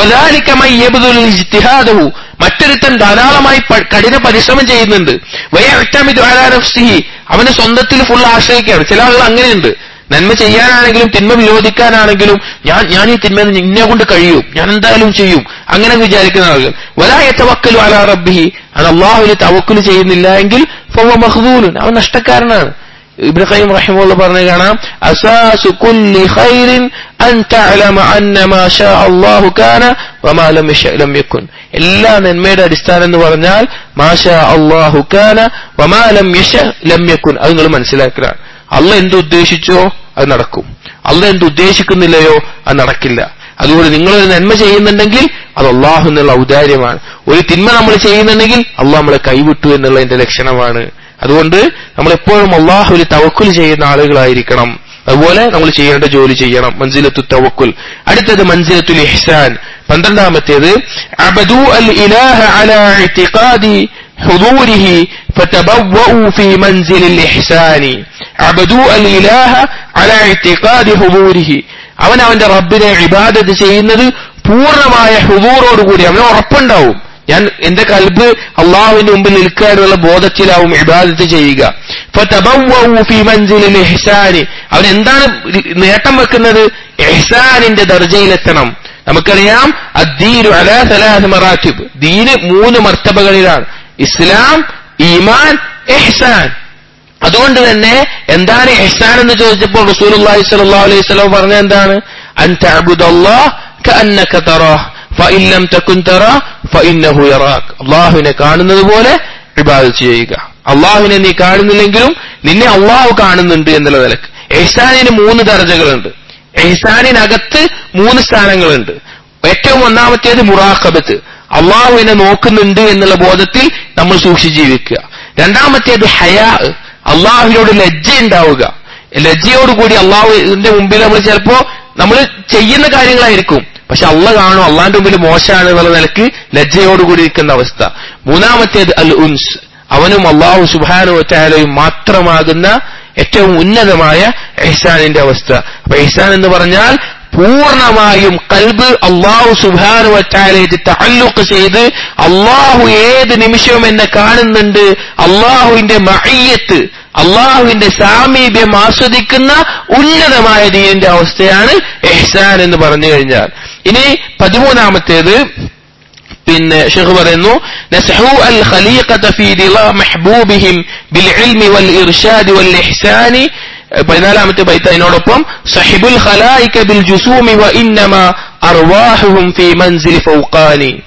വലാലിക്കമയ്യബുദുൽഹു മറ്റൊരുത്തൻ ധാരാളമായി കഠിന പരിശ്രമം ചെയ്യുന്നുണ്ട് വയറ്റമിത് അലാനഫ്സിഹി അവന് സ്വന്തത്തിൽ ഫുൾ ആശ്രയിക്കുകയാണ് ചില ആളുകൾ അങ്ങനെയുണ്ട് നന്മ ചെയ്യാനാണെങ്കിലും തിന്മ വിരോധിക്കാനാണെങ്കിലും ഞാൻ ഞാൻ ഈ തിന്മ ഇന്നെ കൊണ്ട് കഴിയും ഞാൻ എന്തായാലും ചെയ്യും അങ്ങനെ വിചാരിക്കുന്ന ആളുകൾ വലായ തവക്കലു അലാ റബ്ബിഹി അത് അള്ളാഹുവിന് തവക്കുല് ചെയ്യുന്നില്ല എങ്കിൽ ഫവ മഹ്ദൂലുൻ അവൻ നഷ്ടക്കാരനാണ് ഇബ്നു ഖയ്യിം റഹിമഹുള്ള പറഞ്ഞു കാണാം അസാസു കുല്ലി ഖൈറിൻ അൻ തഅലമ അന്ന മാ ഷാ അല്ലാഹു കാന വമാ ലം യശ ലം യകുൻ എല്ലാ നന്മയുടെ അടിസ്ഥാനം എന്ന് പറഞ്ഞാൽ മാ ഷാ അല്ലാഹു കാന വമാ ലം യശ ലം യകുൻ അത് നിങ്ങൾ മനസ്സിലാക്കുക അള്ള എന്ത് ഉദ്ദേശിച്ചോ അത് നടക്കും അള്ള എന്ത് ഉദ്ദേശിക്കുന്നില്ലയോ അത് നടക്കില്ല അതുകൊണ്ട് നിങ്ങളൊരു നന്മ ചെയ്യുന്നുണ്ടെങ്കിൽ അത് അള്ളാഹു എന്നുള്ള ഔദാര്യമാണ് ഒരു തിന്മ നമ്മൾ ചെയ്യുന്നുണ്ടെങ്കിൽ അള്ളാഹ് നമ്മളെ കൈവിട്ടു എന്നുള്ളതിന്റെ ലക്ഷണമാണ് അതുകൊണ്ട് നമ്മൾ എപ്പോഴും അള്ളാഹുവിൽ തവക്കുൽ ചെയ്യുന്ന ആളുകളായിരിക്കണം അതുപോലെ നമ്മൾ ചെയ്യേണ്ട ജോലി ചെയ്യണം മൻസിലത്തു തവക്കുൽ അടുത്തത് മൻസിലത്തുൽ ഇഹ്സാൻ പന്ത്രണ്ടാമത്തേത് അബദു അൽ ഇലാഹ അല ഇഅ്തിഖാദി حضوره فتبوأوا في منزل الإحسان عبدوا الإله على اعتقاد حضوره അവൻ അവന്റെ റബ്ബിനെ ഇബാദത്ത് ചെയ്യുന്നത് പൂർണ്ണമായ ഹുദൂറോടുകൂടി അവന് ഉറപ്പുണ്ടാവും ഞാൻ എന്റെ കൽബ് അള്ളാഹുവിന്റെ മുമ്പിൽ നിൽക്കാനുള്ള ബോധത്തിലാവും ഇബാദത്ത് ചെയ്യുക എഹ്സാനി അവൻ എന്താണ് നേട്ടം വെക്കുന്നത് എഹ്സാനിന്റെ ദർജയിലെത്തണം നമുക്കറിയാം അദ്ദീനു അലാ സലാഹ് മറാറ്റിബ് ദീന് മൂന്ന് മർത്തബകളിലാണ് ഇസ്ലാം ഈമാൻ എഹ്സാൻ അതുകൊണ്ട് തന്നെ എന്താണ് എഹ്സാൻ എന്ന് ചോദിച്ചപ്പോൾ റസൂൽ അള്ളാഹി സ്വല്ലല്ലാഹു അലൈഹി വസല്ലം പറഞ്ഞ എന്താണ് അൻ തഅബുദല്ലാഹ് കഅന്നക തറാഹ് ഫഇൻ ലം തകുൻ തറാ ഫഇന്നഹു യറാക് അള്ളാഹുവിനെ കാണുന്നത് പോലെ ഇബാദത്ത് ചെയ്യുക അള്ളാഹുവിനെ നീ കാണുന്നില്ലെങ്കിലും നിന്നെ അള്ളാഹു കാണുന്നുണ്ട് എന്നുള്ള നിലക്ക് എഹ്സാനിന് മൂന്ന് ദർജകളുണ്ട് എഹ്സാനിനകത്ത് മൂന്ന് സ്ഥാനങ്ങളുണ്ട് ഏറ്റവും ഒന്നാമത്തേത് മുറാഖബത്ത് അള്ളാഹുവിനെ നോക്കുന്നുണ്ട് എന്നുള്ള ബോധത്തിൽ നമ്മൾ സൂക്ഷിച്ച് ജീവിക്കുക രണ്ടാമത്തേത് ഹയാ അള്ളാഹുവിനോട് ലജ്ജ ഉണ്ടാവുക ലജ്ജയോടുകൂടി അള്ളാഹുവിന്റെ മുമ്പിൽ നമ്മൾ ചിലപ്പോ നമ്മൾ ചെയ്യുന്ന കാര്യങ്ങളായിരിക്കും പക്ഷെ അള്ള കാണും അള്ളാന്റെ മുമ്പിൽ മോശമാണ് എന്നുള്ള നിലക്ക് ലജ്ജയോടുകൂടി ഇരിക്കുന്ന അവസ്ഥ മൂന്നാമത്തേത് അൽ ഉൻസ് അവനും അള്ളാഹു സുബാനു ഒറ്റായാലും മാത്രമാകുന്ന ഏറ്റവും ഉന്നതമായ എഹ്സാനിന്റെ അവസ്ഥ അപ്പൊ എഹ്സാൻ എന്ന് പറഞ്ഞാൽ പൂർണ്ണമായും കൽബ് അള്ളാഹു സുബാനു വറ്റാലേക്ക് തഅല്ലുക്ക് ചെയ്ത് അള്ളാഹു ഏത് നിമിഷവും എന്നെ കാണുന്നുണ്ട് അള്ളാഹുവിന്റെ മയ്യത്ത് അള്ളാഹുവിന്റെ സാമീപ്യം ആസ്വദിക്കുന്ന ഉന്നതമായ ദീനിന്റെ അവസ്ഥയാണ് എഹ്സാൻ എന്ന് പറഞ്ഞു കഴിഞ്ഞാൽ ഇനി പതിമൂന്നാമത്തേത് പിന്നെ ഷെഖ് പറയുന്നു നസ്ഹു അൽ ഖലീഖത ഫീ ദിലാ മെഹബൂബിഹിം ബിൽ ഇൽമി വൽ ഇർഷാദി വൽ ഇഹ്സാനി പതിനാലാമത്തെ ബൈത്ത് അതിനോടൊപ്പം സഹിബുൽ ഖലായിക ബിൽ ജുസൂമി വ ഇന്നമ അർവാഹുഹും ഫീ മൻസിൽ ഫൗഖാനി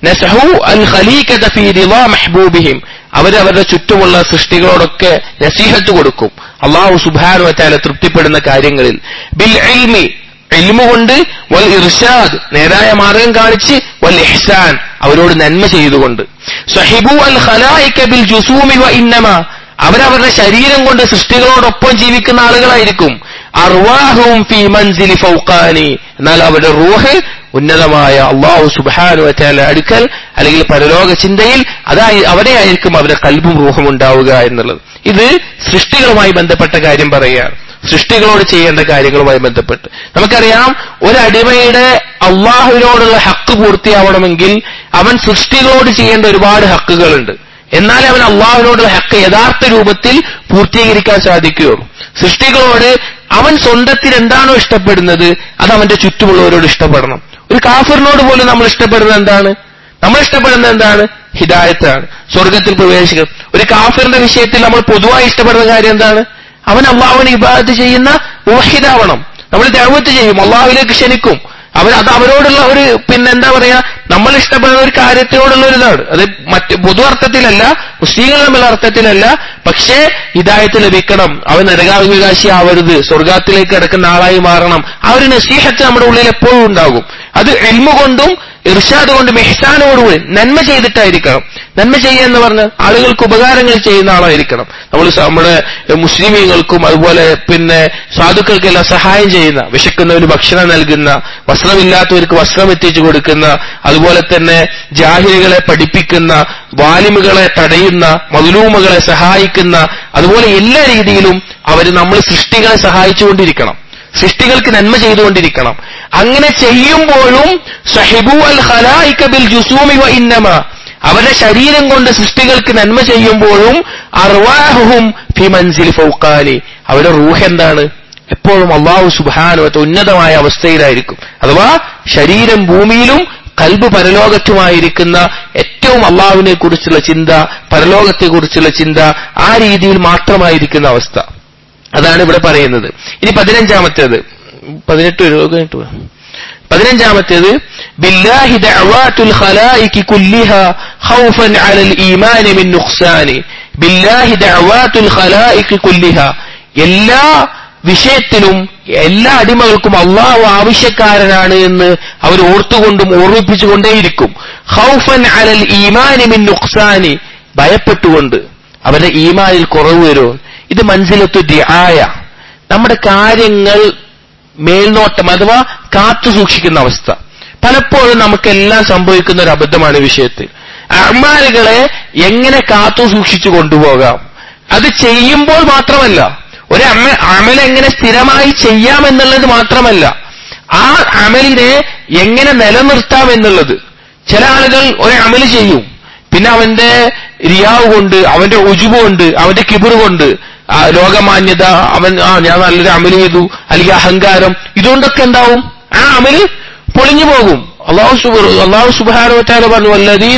നസഹു അൽ ഖലീഖത ഫീ റിളാ മഹ്ബൂബിഹിം അവരവരുടെ ചുറ്റുമുള്ള സൃഷ്ടികളോടൊക്കെ നസീഹത്ത് കൊടുക്കും അള്ളാഹു സുബാനു വറ്റാല തൃപ്തിപ്പെടുന്ന കാര്യങ്ങളിൽ ബിൽ ഇൽമി ഇൽമു കൊണ്ട് വൽ ഇർഷാദ് നേരായ മാർഗം കാണിച്ച് വൽ ഇഹ്സാൻ അവരോട് നന്മ ചെയ്തുകൊണ്ട് സഹിബു അൽ ഖലായിക ബിൽ ജുസൂമി വ ഇന്നമ അവരവരുടെ ശരീരം കൊണ്ട് സൃഷ്ടികളോടൊപ്പം ജീവിക്കുന്ന ആളുകളായിരിക്കും അർവാഹും ഫി മൻസിലി ഫൗഖാനി എന്നാൽ അവരുടെ റൂഹ് ഉന്നതമായ അള്ളാഹു സുബാനു വറ്റാല അടുക്കൽ അല്ലെങ്കിൽ പരലോക ചിന്തയിൽ അതായി അവിടെയായിരിക്കും അവരുടെ കൽബും റൂഹും ഉണ്ടാവുക എന്നുള്ളത് ഇത് സൃഷ്ടികളുമായി ബന്ധപ്പെട്ട കാര്യം പറയുകയാണ് സൃഷ്ടികളോട് ചെയ്യേണ്ട കാര്യങ്ങളുമായി ബന്ധപ്പെട്ട് നമുക്കറിയാം ഒരടിമയുടെ അള്ളാഹുവിനോടുള്ള ഹക്ക് പൂർത്തിയാവണമെങ്കിൽ അവൻ സൃഷ്ടികളോട് ചെയ്യേണ്ട ഒരുപാട് ഹക്കുകളുണ്ട് എന്നാൽ അവൻ അള്ളാഹുവിനോടുള്ള ഹക്ക് യഥാർത്ഥ രൂപത്തിൽ പൂർത്തീകരിക്കാൻ സാധിക്കുകയുള്ളൂ സൃഷ്ടികളോട് അവൻ സ്വന്തത്തിൽ എന്താണോ ഇഷ്ടപ്പെടുന്നത് അത് അവന്റെ ചുറ്റുമുള്ളവരോട് ഇഷ്ടപ്പെടണം ഒരു കാഫറിനോട് പോലും നമ്മൾ ഇഷ്ടപ്പെടുന്നത് എന്താണ് നമ്മൾ ഇഷ്ടപ്പെടുന്നത് എന്താണ് ഹിദായത്താണ് സ്വർഗത്തിൽ പ്രവേശിക്കണം ഒരു കാഫിറിന്റെ വിഷയത്തിൽ നമ്മൾ പൊതുവായി ഇഷ്ടപ്പെടുന്ന കാര്യം എന്താണ് അവൻ അള്ളാഹുവിനെ ഇബാദത്ത് ചെയ്യുന്ന മുഹിദാവണം നമ്മൾ ദൈവത്ത് ചെയ്യും അള്ളാഹുവിലേക്ക് ക്ഷണിക്കും അവർ അത് അവരോടുള്ള ഒരു പിന്നെ എന്താ പറയാ നമ്മൾ ഇഷ്ടപ്പെടുന്ന ഒരു കാര്യത്തിനോടുള്ള ഒരു ഇതാണ് അത് മറ്റ് പൊതു അർത്ഥത്തിലല്ല മുസ്ലിങ്ങൾ തമ്മിലുള്ള അർത്ഥത്തിലല്ല പക്ഷേ ഹിദായത്ത് ലഭിക്കണം അവൻ നരകാവികാശി ആവരുത് സ്വർഗത്തിലേക്ക് കിടക്കുന്ന ആളായി മാറണം ആ ഒരു നസീഹത്ത് നമ്മുടെ ഉള്ളിൽ എപ്പോഴും ഉണ്ടാകും അത് എൽമ കൊണ്ടും ഇർഷാദ് കൊണ്ടും എഹ്സാനോടുകൂടി നന്മ ചെയ്തിട്ടായിരിക്കണം നന്മ ചെയ്യുക എന്ന് പറഞ്ഞാൽ ആളുകൾക്ക് ഉപകാരങ്ങൾ ചെയ്യുന്ന ആളായിരിക്കണം നമ്മൾ നമ്മുടെ മുസ്ലിമീങ്ങൾക്കും അതുപോലെ പിന്നെ സാധുക്കൾക്കെല്ലാം സഹായം ചെയ്യുന്ന വിശക്കുന്നവന് ഭക്ഷണം നൽകുന്ന വസ്ത്രമില്ലാത്തവർക്ക് വസ്ത്രം എത്തിച്ചു കൊടുക്കുന്ന അതുപോലെ തന്നെ ജാഹിലുകളെ പഠിപ്പിക്കുന്ന വാലിമുകളെ തടയുന്ന മതുലൂമകളെ സഹായിക്കുന്ന അതുപോലെ എല്ലാ രീതിയിലും അവർ നമ്മൾ സൃഷ്ടികളെ സഹായിച്ചുകൊണ്ടിരിക്കണം സൃഷ്ടികൾക്ക് നന്മ ചെയ്തുകൊണ്ടിരിക്കണം അങ്ങനെ ചെയ്യുമ്പോഴും സഹിബു അൽ ഖലായിക ബിൽ ജുസൂമി വ ഇന്നമ അവരുടെ ശരീരം കൊണ്ട് സൃഷ്ടികൾക്ക് നന്മ ചെയ്യുമ്പോഴും അർവാഹും ഫി മൻസിൽ ഫൗഖാനി അവരുടെ റൂഹ് എന്താണ് എപ്പോഴും അള്ളാഹു സുബാനുവത്ത് ഉന്നതമായ അവസ്ഥയിലായിരിക്കും അഥവാ ശരീരം ഭൂമിയിലും കൽബ് പരലോകത്തുമായിരിക്കുന്ന ഏറ്റവും അള്ളാഹുവിനെ കുറിച്ചുള്ള ചിന്ത പരലോകത്തെ കുറിച്ചുള്ള ചിന്ത ആ രീതിയിൽ മാത്രമായിരിക്കുന്ന അവസ്ഥ അതാണ് ഇവിടെ പറയുന്നത് ഇനി പതിനഞ്ചാമത്തേത് പതിനെട്ട് കഴിഞ്ഞിട്ട് പോവാം. പതിനഞ്ചാമത്തേത് ബില്ലാഹി ദഅവാത്തുൽ ഖലായികി കുല്ലിഹ ഖൗഫൻ അലൽ ഈമാനി മിൻ നുഖ്സാനി ബില്ലാഹി ദഅവാത്തുൽ ഖലായികി കുല്ലിഹ എല്ലാ വിഷയത്തിലും എല്ലാ അടിമകൾക്കും അള്ളാഹു ആവശ്യക്കാരനാണ് എന്ന് അവർ ഓർത്തുകൊണ്ടും ഓർമ്മിപ്പിച്ചുകൊണ്ടേയിരിക്കും ഖൗഫൻ അലൽ ഈമാനി മിൻ നുഖ്സാനി ഭയപ്പെട്ടുകൊണ്ട് അവരുടെ ഈമാനിൽ കുറവ് വരുമോ ഇത് മനസ്സിലത്തു ദ്യായ നമ്മുടെ കാര്യങ്ങൾ മേൽനോട്ടം അഥവാ കാത്തു സൂക്ഷിക്കുന്ന അവസ്ഥ പലപ്പോഴും നമുക്കെല്ലാം സംഭവിക്കുന്ന ഒരു അബദ്ധമാണ് ഈ വിഷയത്തിൽ അമാലുകളെ എങ്ങനെ കാത്തു സൂക്ഷിച്ചു കൊണ്ടുപോകാം അത് ചെയ്യുമ്പോൾ മാത്രമല്ല ഒരു അമ അമൽ എങ്ങനെ സ്ഥിരമായി ചെയ്യാം എന്നുള്ളത് മാത്രമല്ല ആ അമലിനെ എങ്ങനെ നിലനിർത്താം എന്നുള്ളത് ചില ആളുകൾ ഒരു അമല് ചെയ്യും പിന്നെ അവന്റെ റിയാവ് കൊണ്ട് അവന്റെ ഉജുബ് കൊണ്ട് അവന്റെ കിബിർ കൊണ്ട് ആ ലോകമാന്യത അവൻ ആ ഞാൻ നല്ലൊരു അമല് ചെയ്തു അല്ലെങ്കിൽ അഹങ്കാരം ഇതുകൊണ്ടൊക്കെ എന്താവും ആ അമല് പൊളിഞ്ഞു പോകും അള്ളാഹു സുബ അള്ളാഹു സുബാനോറ്റാല പറഞ്ഞു വല്ലതീന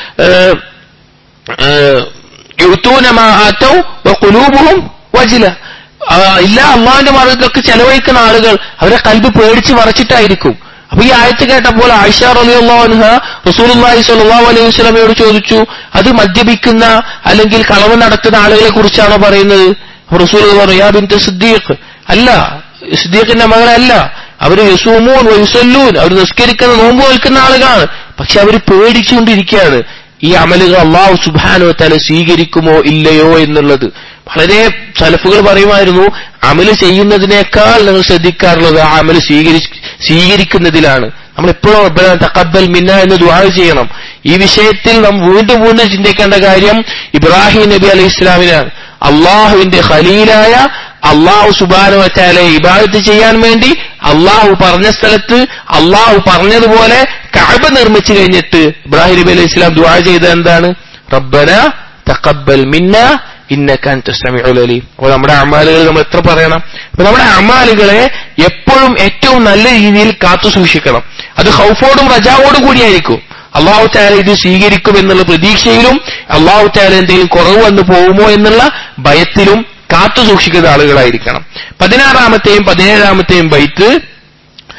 യുത്തൂനമാ ആറ്റവും കുലൂബും വജില ആ, ഇല്ല അള്ളാഹിന്റെ മാർഗത്തിലൊക്കെ ചെലവഴിക്കുന്ന ആളുകൾ അവരെ കൽബ് പേടിച്ച് മറച്ചിട്ടായിരിക്കും അപ്പൊ ഈ ആയത്ത് കേട്ടപ്പോൾ ആയിഷ റളിയല്ലാഹു റസൂലുള്ളാഹി സ്വല്ലല്ലാഹു അലൈഹി വസല്ലമയോട് ചോദിച്ചു അത് മദ്യപിക്കുന്ന അല്ലെങ്കിൽ കളവ് നടത്തുന്ന ആളുകളെ കുറിച്ചാണോ പറയുന്നത് അപ്പൊ റസൂൽ പറഞ്ഞു യാ ബിൻത് സിദ്ദീഖ് അല്ല സിദ്ദീഖിന്റെ മകളല്ല അവര് യസൂമൂൻ വയുസല്ലൂൻ അവർ നിസ്കരിക്കുന്ന നോമ്പ് നിൽക്കുന്ന ആളുകളാണ് പക്ഷെ അവർ പേടിച്ചുകൊണ്ടിരിക്കുകയാണ് ഈ അമലുകൾ അള്ളാഹു സുബാനോ തല സ്വീകരിക്കുമോ ഇല്ലയോ എന്നുള്ളത് വളരെ സലഫുകൾ പറയുമായിരുന്നു അമല് ചെയ്യുന്നതിനേക്കാൾ നിങ്ങൾ ശ്രദ്ധിക്കാറുള്ളത് ആ അമല് സ്വീകരി സ്വീകരിക്കുന്നതിലാണ് നമ്മൾ എപ്പോഴും റബ്ബന തഖബ്ബൽ മിന്ന എന്ന് ദുആ ചെയ്യണം ഈ വിഷയത്തിൽ നാം വീണ്ടും വീണ്ടും ചിന്തിക്കേണ്ട കാര്യം ഇബ്രാഹിം നബി അലൈഹി ഇസ്ലാമിനാണ് അള്ളാഹുവിന്റെ ഖലീലായ അള്ളാഹു സുബാനു വച്ചാലെ ഇബാദത്ത് ചെയ്യാൻ വേണ്ടി അള്ളാഹു പറഞ്ഞ സ്ഥലത്ത് അള്ളാഹു പറഞ്ഞതുപോലെ കഅബ നിർമ്മിച്ചു കഴിഞ്ഞിട്ട് ഇബ്രാഹിം നബി അലൈഹി ഇസ്ലാം ദുആ ചെയ്തത് എന്താണ് റബ്ബന തഖബ്ബൽ മിന്ന ഇന്നക അൻത സമീഉൽ അലീം അപ്പോൾ നമ്മുടെ അമാലുകൾ നമ്മൾ എത്ര പറയണം അപ്പോൾ നമ്മുടെ അമാലുകളെ എപ്പോഴും ഏറ്റവും നല്ല രീതിയിൽ കാത്തു സൂക്ഷിക്കണം അത് ഹൗഫോടും റജാവോടും കൂടിയായിരിക്കും അള്ളാഹു താല ഇത് സ്വീകരിക്കും എന്നുള്ള പ്രതീക്ഷയിലും അള്ളാഹു താല എന്തെങ്കിലും കുറവ് വന്നു പോകുമോ എന്നുള്ള ഭയത്തിലും കാത്തു സൂക്ഷിക്കുന്ന ആളുകളായിരിക്കണം പതിനാറാമത്തെയും പതിനേഴാമത്തെയും ബൈത്ത്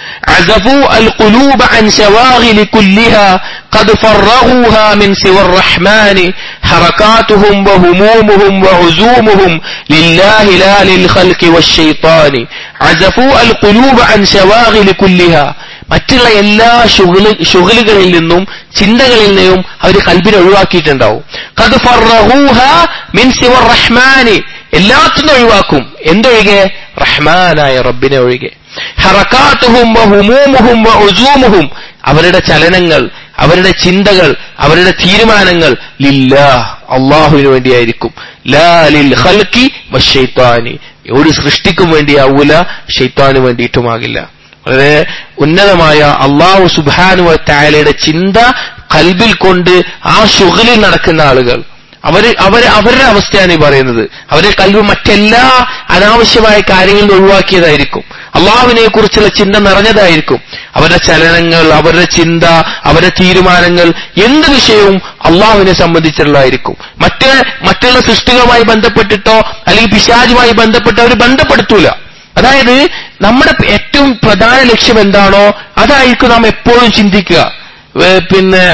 عزفوا القلوب عن شواغل كلها قد فرغوها من سوى الرحمن حركاتهم وهمومهم وعزومهم لله لا للخلق والشيطان عزفوا القلوب عن شواغل كلها മറ്റുള്ള എല്ലാ ശുഗല് ശുഗലുകളിൽ നിന്നും ചിന്തകളിൽ നിന്നും അവർ കൽബിനെ ഒഴിവാക്കിയിട്ടുണ്ടാവും കത് ഫറഹൂഹ മിൻ സിവർ റഹ്മാനി എല്ലാത്തിനും ഒഴിവാക്കും എന്തൊഴികെ റഹ്മാനായ റബ്ബിനെ ഒഴികെ ഹറക്കാത്തുഹും വഹുമൂമുഹും വഉസൂമുഹും അവരുടെ ചലനങ്ങൾ അവരുടെ ചിന്തകൾ അവരുടെ തീരുമാനങ്ങൾ ലില്ലാ അള്ളാഹുവിന് വേണ്ടിയായിരിക്കും ലാ ലിൽ ഖൽഖി വശൈത്താനി ഒരു സൃഷ്ടിക്കും വേണ്ടിയാവൂല ഷെയ്ത്താന് വേണ്ടിയിട്ടുമാകില്ല വളരെ ഉന്നതമായ അള്ളാഹു സുബാനു തായാലയുടെ ചിന്ത കൽബിൽ കൊണ്ട് ആ ശുഗലിൽ നടക്കുന്ന ആളുകൾ അവര് അവര് അവരുടെ അവസ്ഥയാണ് ഈ പറയുന്നത് അവരെ കൽവ് മറ്റെല്ലാ അനാവശ്യമായ കാര്യങ്ങളിൽ ഒഴിവാക്കിയതായിരിക്കും അള്ളാഹുവിനെ കുറിച്ചുള്ള ചിന്ത നിറഞ്ഞതായിരിക്കും അവരുടെ ചലനങ്ങൾ അവരുടെ ചിന്ത അവരുടെ തീരുമാനങ്ങൾ എന്ത് വിഷയവും അള്ളാഹുവിനെ സംബന്ധിച്ചുള്ളതായിരിക്കും മറ്റ് മറ്റുള്ള സൃഷ്ടികളുമായി ബന്ധപ്പെട്ടിട്ടോ അല്ലെങ്കിൽ പിശാചുമായി ബന്ധപ്പെട്ടോ അവർ ബന്ധപ്പെടുത്തൂല അതായത് നമ്മുടെ ഏറ്റവും പ്രധാന ലക്ഷ്യം എന്താണോ അതായിരിക്കും നാം എപ്പോഴും ചിന്തിക്കുക ഏ, പിന്നെ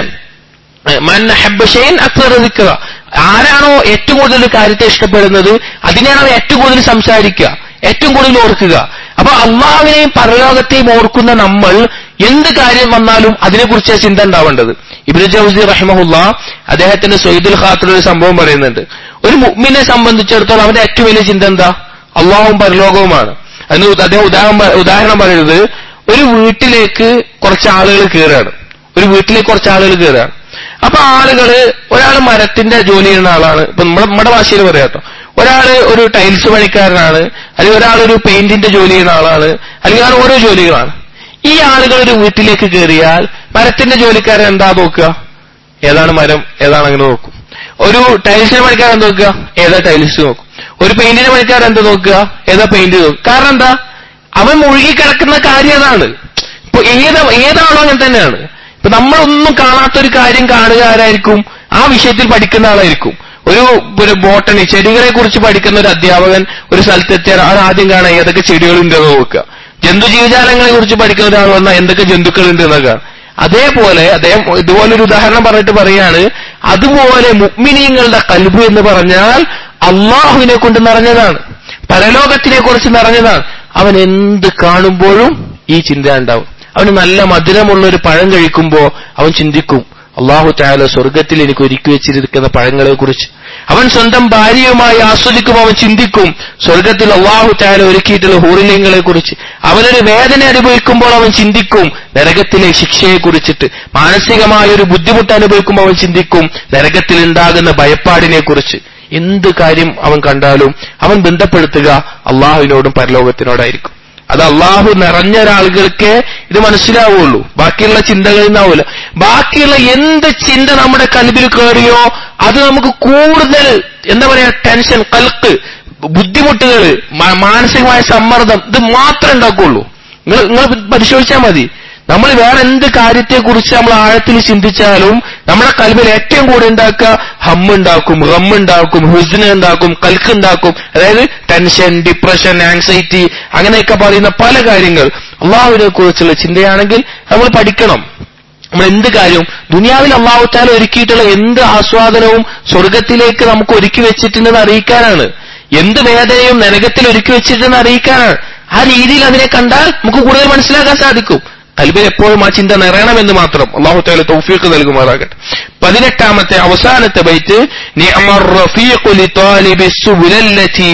മൻ ഹബ്ബ ഷൈൻ അക്സറ ദിക്റ. ആരാണോ ഏറ്റവും കൂടുതൽ ഒരു കാര്യത്തെ ഇഷ്ടപ്പെടുന്നത് അതിനെയാണ് അവൻ ഏറ്റവും കൂടുതൽ സംസാരിക്കുക ഏറ്റവും കൂടുതൽ ഓർക്കുക അപ്പൊ അള്ളാഹുവിനെയും പരലോകത്തെയും ഓർക്കുന്ന നമ്മൾ എന്ത് കാര്യം വന്നാലും അതിനെക്കുറിച്ച് ചിന്ത ഉണ്ടാവേണ്ടത് ഇബ്നു ജൗസി റഹിമഹുല്ല അദ്ദേഹത്തിന്റെ സൊയ്ദുൽ ഖാത്തർ ഒരു സംഭവം പറയുന്നുണ്ട് ഒരു മുഅ്മിനെ സംബന്ധിച്ചിടത്തോളം അവന്റെ ഏറ്റവും വലിയ ചിന്ത എന്താ അള്ളാഹും പരലോകവുമാണ് അതിന് ഉദ- അദ്ദേഹം ഉദാഹരണം പ- ഉദാഹരണം പറയുന്നത് ഒരു വീട്ടിലേക്ക് കുറച്ച് ആളുകൾ കയറുകയാണ് ഒരു വീട്ടിലേക്ക് കുറച്ച് ആളുകൾ കയറുകയാണ് അപ്പൊ ആളുകള് ഒരാൾ മരത്തിന്റെ ജോലി ചെയ്യുന്ന ആളാണ് ഇപ്പൊ നമ്മുടെ നമ്മുടെ ഭാഷയിൽ പറയാട്ടോ ഒരാള് ഒരു ടൈൽസ് പണിക്കാരനാണ് അല്ലെങ്കിൽ ഒരാൾ ഒരു പെയിന്റിന്റെ ജോലി ചെയ്യുന്ന ആളാണ് അല്ലെങ്കിൽ അങ്ങനെ ഓരോ ജോലികളാണ് ഈ ആളുകൾ ഒരു വീട്ടിലേക്ക് കയറിയാൽ മരത്തിന്റെ ജോലിക്കാരൻ എന്താ നോക്കുക ഏതാണ് മരം ഏതാണ് അങ്ങനെ നോക്കും ഒരു ടൈൽസിന്റെ പണിക്കാരൻ എന്താ നോക്കുക ഏതാ ടൈൽസ് നോക്കും ഒരു പെയിന്റിന്റെ പണിക്കാരൻ എന്താ നോക്കുക ഏതാ പെയിന്റ് നോക്കും കാരണം എന്താ അവൻ മുഴുകിക്കിടക്കുന്ന കാര്യം അതാണ് ഇപ്പൊ ഏത് ഏതാണോ അങ്ങനെ തന്നെയാണ് ഇപ്പൊ നമ്മളൊന്നും കാണാത്തൊരു കാര്യം കാണുക ആരായിരിക്കും ആ വിഷയത്തിൽ പഠിക്കുന്ന ആളായിരിക്കും ഒരു ഒരു ബോട്ടണി ചെടികളെ കുറിച്ച് പഠിക്കുന്ന ഒരു അധ്യാപകൻ ഒരു സ്ഥലത്തെത്തിയാൽ ആൾ ആദ്യം കാണാൻ ഏതൊക്കെ ചെടികളുണ്ടെന്ന് നോക്കുക ജന്തു ജീവജാലങ്ങളെ കുറിച്ച് പഠിക്കുന്ന ഒരാൾ വന്നാൽ എന്തൊക്കെ ജന്തുക്കളുണ്ട് എന്നൊക്കെ അതേപോലെ അദ്ദേഹം ഇതുപോലൊരു ഉദാഹരണം പറഞ്ഞിട്ട് പറയാണ് അതുപോലെ മുഗ്മിനീങ്ങളുടെ കൽബ് എന്ന് പറഞ്ഞാൽ അള്ളാഹുവിനെ കൊണ്ട് നിറഞ്ഞതാണ് പരലോകത്തിനെ കുറിച്ച് നിറഞ്ഞതാണ് അവൻ എന്ത് കാണുമ്പോഴും ഈ ചിന്ത ഉണ്ടാവും അവന് നല്ല മധുരമുള്ള ഒരു പഴം കഴിക്കുമ്പോ അവൻ ചിന്തിക്കും അള്ളാഹു താല സ്വർഗത്തിൽ എനിക്ക് ഒരുക്കി വെച്ചിരിക്കുന്ന പഴങ്ങളെ കുറിച്ച് അവൻ സ്വന്തം ഭാര്യയുമായി ആസ്വദിക്കുമ്പോൾ അവൻ ചിന്തിക്കും സ്വർഗത്തിൽ അള്ളാഹു താല ഒരുക്കിയിട്ടുള്ള ഹൂറിലിംഗങ്ങളെ കുറിച്ച് അവനൊരു വേദന അനുഭവിക്കുമ്പോൾ അവൻ ചിന്തിക്കും നരകത്തിലെ ശിക്ഷയെ കുറിച്ചിട്ട് മാനസികമായ ഒരു ബുദ്ധിമുട്ട് അനുഭവിക്കുമ്പോൾ അവൻ ചിന്തിക്കും നരകത്തിൽ ഉണ്ടാകുന്ന ഭയപ്പാടിനെ കുറിച്ച് എന്ത് കാര്യം അവൻ കണ്ടാലും അവൻ ബന്ധപ്പെടുത്തുക അള്ളാഹുവിനോടും പരലോകത്തിനോടായിരിക്കും അത് അള്ളാഹു നിറഞ്ഞ ഒരാളുകൾക്ക് ഇത് മനസ്സിലാവുള്ളൂ ബാക്കിയുള്ള ചിന്തകളിൽ നിന്നാവൂല ബാക്കിയുള്ള എന്ത് ചിന്ത നമ്മുടെ കൽബിൽ കയറിയോ അത് നമുക്ക് കൂടുതൽ എന്താ പറയാ ടെൻഷൻ കൽക്ക് ബുദ്ധിമുട്ടുകൾ മാനസികമായ സമ്മർദ്ദം ഇത് മാത്രമേ ഉണ്ടാക്കുള്ളൂ നിങ്ങൾ നിങ്ങൾ പരിശോധിച്ചാൽ മതി നമ്മൾ വേറെ എന്ത് കാര്യത്തെക്കുറിച്ച് നമ്മൾ ആഴത്തിൽ ചിന്തിച്ചാലും നമ്മുടെ കൽബിൽ ഏറ്റവും കൂടുതൽ ഉണ്ടാക്കുക ഹമ്മുണ്ടാക്കും ഹമ്മുണ്ടാക്കും ഹുസ്ന ഉണ്ടാക്കും കൽക്ക് ഉണ്ടാക്കും അതായത് ടെൻഷൻ ഡിപ്രഷൻ ആങ്സൈറ്റി അങ്ങനെയൊക്കെ പറയുന്ന പല കാര്യങ്ങൾ അള്ളാഹുവിനെ കുറിച്ചുള്ള ചിന്തയാണെങ്കിൽ നമ്മൾ പഠിക്കണം നമ്മൾ എന്ത് കാര്യവും ദുനിയാവിൽ അള്ളാഹുത്താല ഒരുക്കിയിട്ടുള്ള എന്ത് ആസ്വാദനവും സ്വർഗത്തിലേക്ക് നമുക്ക് ഒരുക്കി വെച്ചിട്ടുണ്ടെന്ന് അറിയിക്കാനാണ് എന്ത് വേദനയും നരകത്തിൽ ഒരുക്കി വെച്ചിട്ടുണ്ടെന്ന് അറിയിക്കാനാണ് ആ രീതിയിൽ അതിനെ കണ്ടാൽ നമുക്ക് കൂടുതൽ മനസ്സിലാക്കാൻ സാധിക്കും കൽബിൽ എപ്പോഴും ആ ചിന്ത നിറയണമെന്ന് മാത്രം അള്ളാഹു താല തൗഫീഖ് നൽകുമാറാകട്ടെ പതിനെട്ടാമത്തെ അവസാനത്തെ ബൈറ്റ് നിഅമർ റഫീഖു ലിതാലിബി സുബുലല്ലതി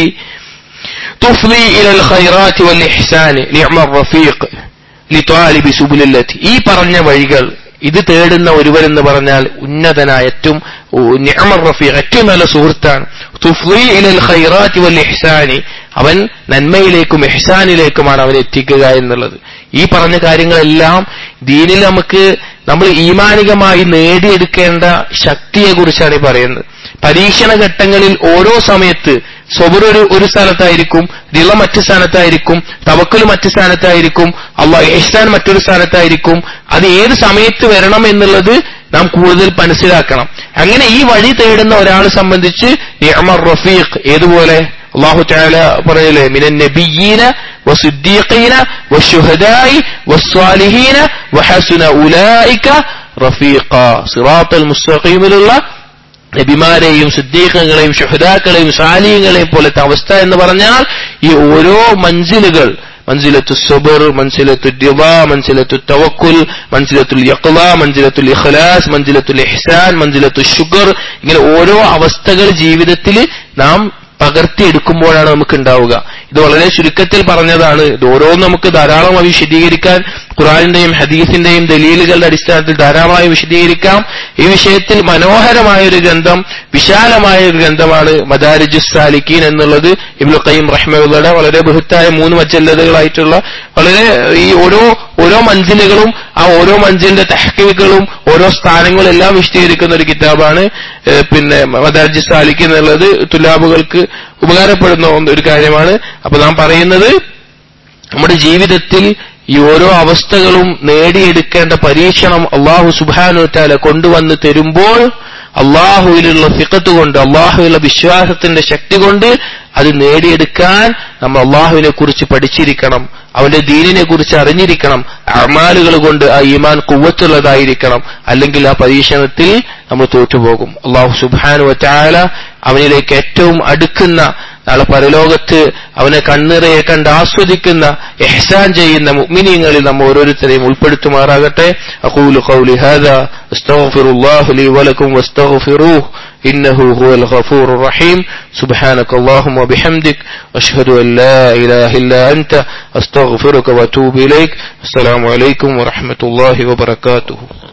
തുഫ്ലി ഇലൽ ഖൈറാത്തി വൽ ഇഹ്സാനി നിഅമർ റഫീഖ് ലിതാലിബി സുബുലല്ലതി ഈ പറഞ്ഞ വഴികൾ ഇത് തേടുന്ന ഒരുവരെന്ന് പറഞ്ഞാൽ ഉന്നതനായ ഏറ്റവും നിഅമർ റഫീഖ് ഏറ്റവും നല്ല സുഹൃത്താണ് തുഫ്ലി ഇലൽ ഖൈറാത്തി വൽ ഇഹ്സാനി അവൻ നന്മയിലേക്കും ഇഹ്സാനിലേക്കുമാണ് അവൻ എത്തിക്കുക എന്നുള്ളത് ഈ പറഞ്ഞ കാര്യങ്ങളെല്ലാം ദീനിൽ നമുക്ക് നമ്മൾ ഈമാനികമായി നേടിയെടുക്കേണ്ട ശക്തിയെ കുറിച്ചാണ് ഈ പറയുന്നത് പരീക്ഷണ ഘട്ടങ്ങളിൽ ഓരോ സമയത്ത് സ്വബർ ഒരു ഒരു സ്ഥലത്തായിരിക്കും റിള മറ്റു സ്ഥാനത്തായിരിക്കും തവക്കൽ മറ്റു സ്ഥാനത്തായിരിക്കും അള്ളാഹ് ഇഹ്സാൻ മറ്റൊരു സ്ഥാനത്തായിരിക്കും അത് ഏത് സമയത്ത് വരണം എന്നുള്ളത് നാം കൂടുതൽ മനസ്സിലാക്കണം അങ്ങനെ ഈ വഴി തേടുന്ന ഒരാളെ സംബന്ധിച്ച് നിഅമർ റഫീഖ് ഏതുപോലെ അള്ളാഹു താല പറയല്ലേ മിനൻ നബിയീന വസുദ്ദീഖീന വശുഹദായി വസ്വാലിഹീന വഹസുന ഉലായിക റഫീഖ സിറാത്തൽ മുസ്തഖീമിലുള്ള നബിമാരെയും സിദ്ദീഖങ്ങളെയും ഷുഹദാക്കളെയും സാലിയങ്ങളെയും പോലത്തെ അവസ്ഥ എന്ന് പറഞ്ഞാൽ ഈ ഓരോ മഞ്ചിലുകൾ മൻസിലത്തു സബർ മൻസിലത്തു ദിവ മൻസിലത്തു തവക്കുൽ മൻസിലത്തുൽ യഖ്ല മൻസിലത്തുൽ ഇഖ്ലാസ് മൻസിലത്തുൽ ഇഹ്സാൻ മൻസിലത്തു ഷുഗർ ഇങ്ങനെ ഓരോ അവസ്ഥകൾ ജീവിതത്തിൽ നാം പകർത്തിയെടുക്കുമ്പോഴാണ് നമുക്ക് ഉണ്ടാവുക ഇത് വളരെ ചുരുക്കത്തിൽ പറഞ്ഞതാണ് ഇത് ഓരോന്നും നമുക്ക് ധാരാളമായി വിശദീകരിക്കാൻ ഖുറാനിന്റെയും ഹദീസിന്റെയും ദലീലുകളുടെ അടിസ്ഥാനത്തിൽ ധാരാളമായി വിശദീകരിക്കാം ഈ വിഷയത്തിൽ മനോഹരമായ ഒരു ഗ്രന്ഥം വിശാലമായ ഒരു ഗ്രന്ഥമാണ് മദാരിജുസ് സാലിക്കീൻ എന്നുള്ളത് ഇബ്ലു ഖയ്യിം റഹ്മുള്ളയുടെ വളരെ ബൃഹത്തായ മൂന്ന് മജ്ജല്ലതുകളായിട്ടുള്ള വളരെ ഈ ഓരോ ഓരോ മഞ്ചിലുകളും ആ ഓരോ മഞ്ചിലിന്റെ തഹക്കീക്കുകളും ഓരോ സ്ഥാനങ്ങളും എല്ലാം വിശദീകരിക്കുന്ന ഒരു കിതാബാണ് ഏഹ് പിന്നെ മദാർജി സാലിക്ക് എന്നുള്ളത് തുലാബുകൾക്ക് ഉപകാരപ്പെടുന്ന ഒന്ന് ഒരു കാര്യമാണ് അപ്പൊ നാം പറയുന്നത് നമ്മുടെ ജീവിതത്തിൽ ഈ ഓരോ അവസ്ഥകളും നേടിയെടുക്കേണ്ട പരീക്ഷണം അള്ളാഹു സുബാനുത്താല കൊണ്ടുവന്ന് തരുമ്പോൾ അള്ളാഹുവിലുള്ള ഫിക്കത്ത് കൊണ്ട് അള്ളാഹുവിലുള്ള വിശ്വാസത്തിന്റെ ശക്തി കൊണ്ട് അത് നേടിയെടുക്കാൻ നമ്മൾ അള്ളാഹുവിനെ കുറിച്ച് പഠിച്ചിരിക്കണം അവന്റെ ദീനിനെ കുറിച്ച് അറിഞ്ഞിരിക്കണം അമാലുകൾ കൊണ്ട് ആ ഈമാൻ കുവ്വത്തുള്ളതായിരിക്കണം അല്ലെങ്കിൽ ആ പരീക്ഷണത്തിൽ നമ്മൾ തോറ്റുപോകും അള്ളാഹു സുബാനു വറ്റാല അവനിലേക്ക് ഏറ്റവും അടുക്കുന്ന നാളെ പരലോകത്ത് അവനെ കണ്ണിറയെ കണ്ട് ആസ്വദിക്കുന്ന എഹ്സാൻ ചെയ്യുന്ന മുഅ്മിനീങ്ങളിൽ നമ്മ ഓരോരുത്തരെയും ഉൾപ്പെടുത്തുമാറാകട്ടെ അഖൂലു ഖൗലി ഹാദാ അസ്തഗ്ഫിറുല്ലാഹു ലി വലക്കും വസ്തഗ്ഫിറൂഹ് إنه هو الغفور الرحيم سبحانك اللهم وبحمدك أشهد أن لا إله إلا أنت أستغفرك وأتوب إليك السلام عليكم ورحمة الله وبركاته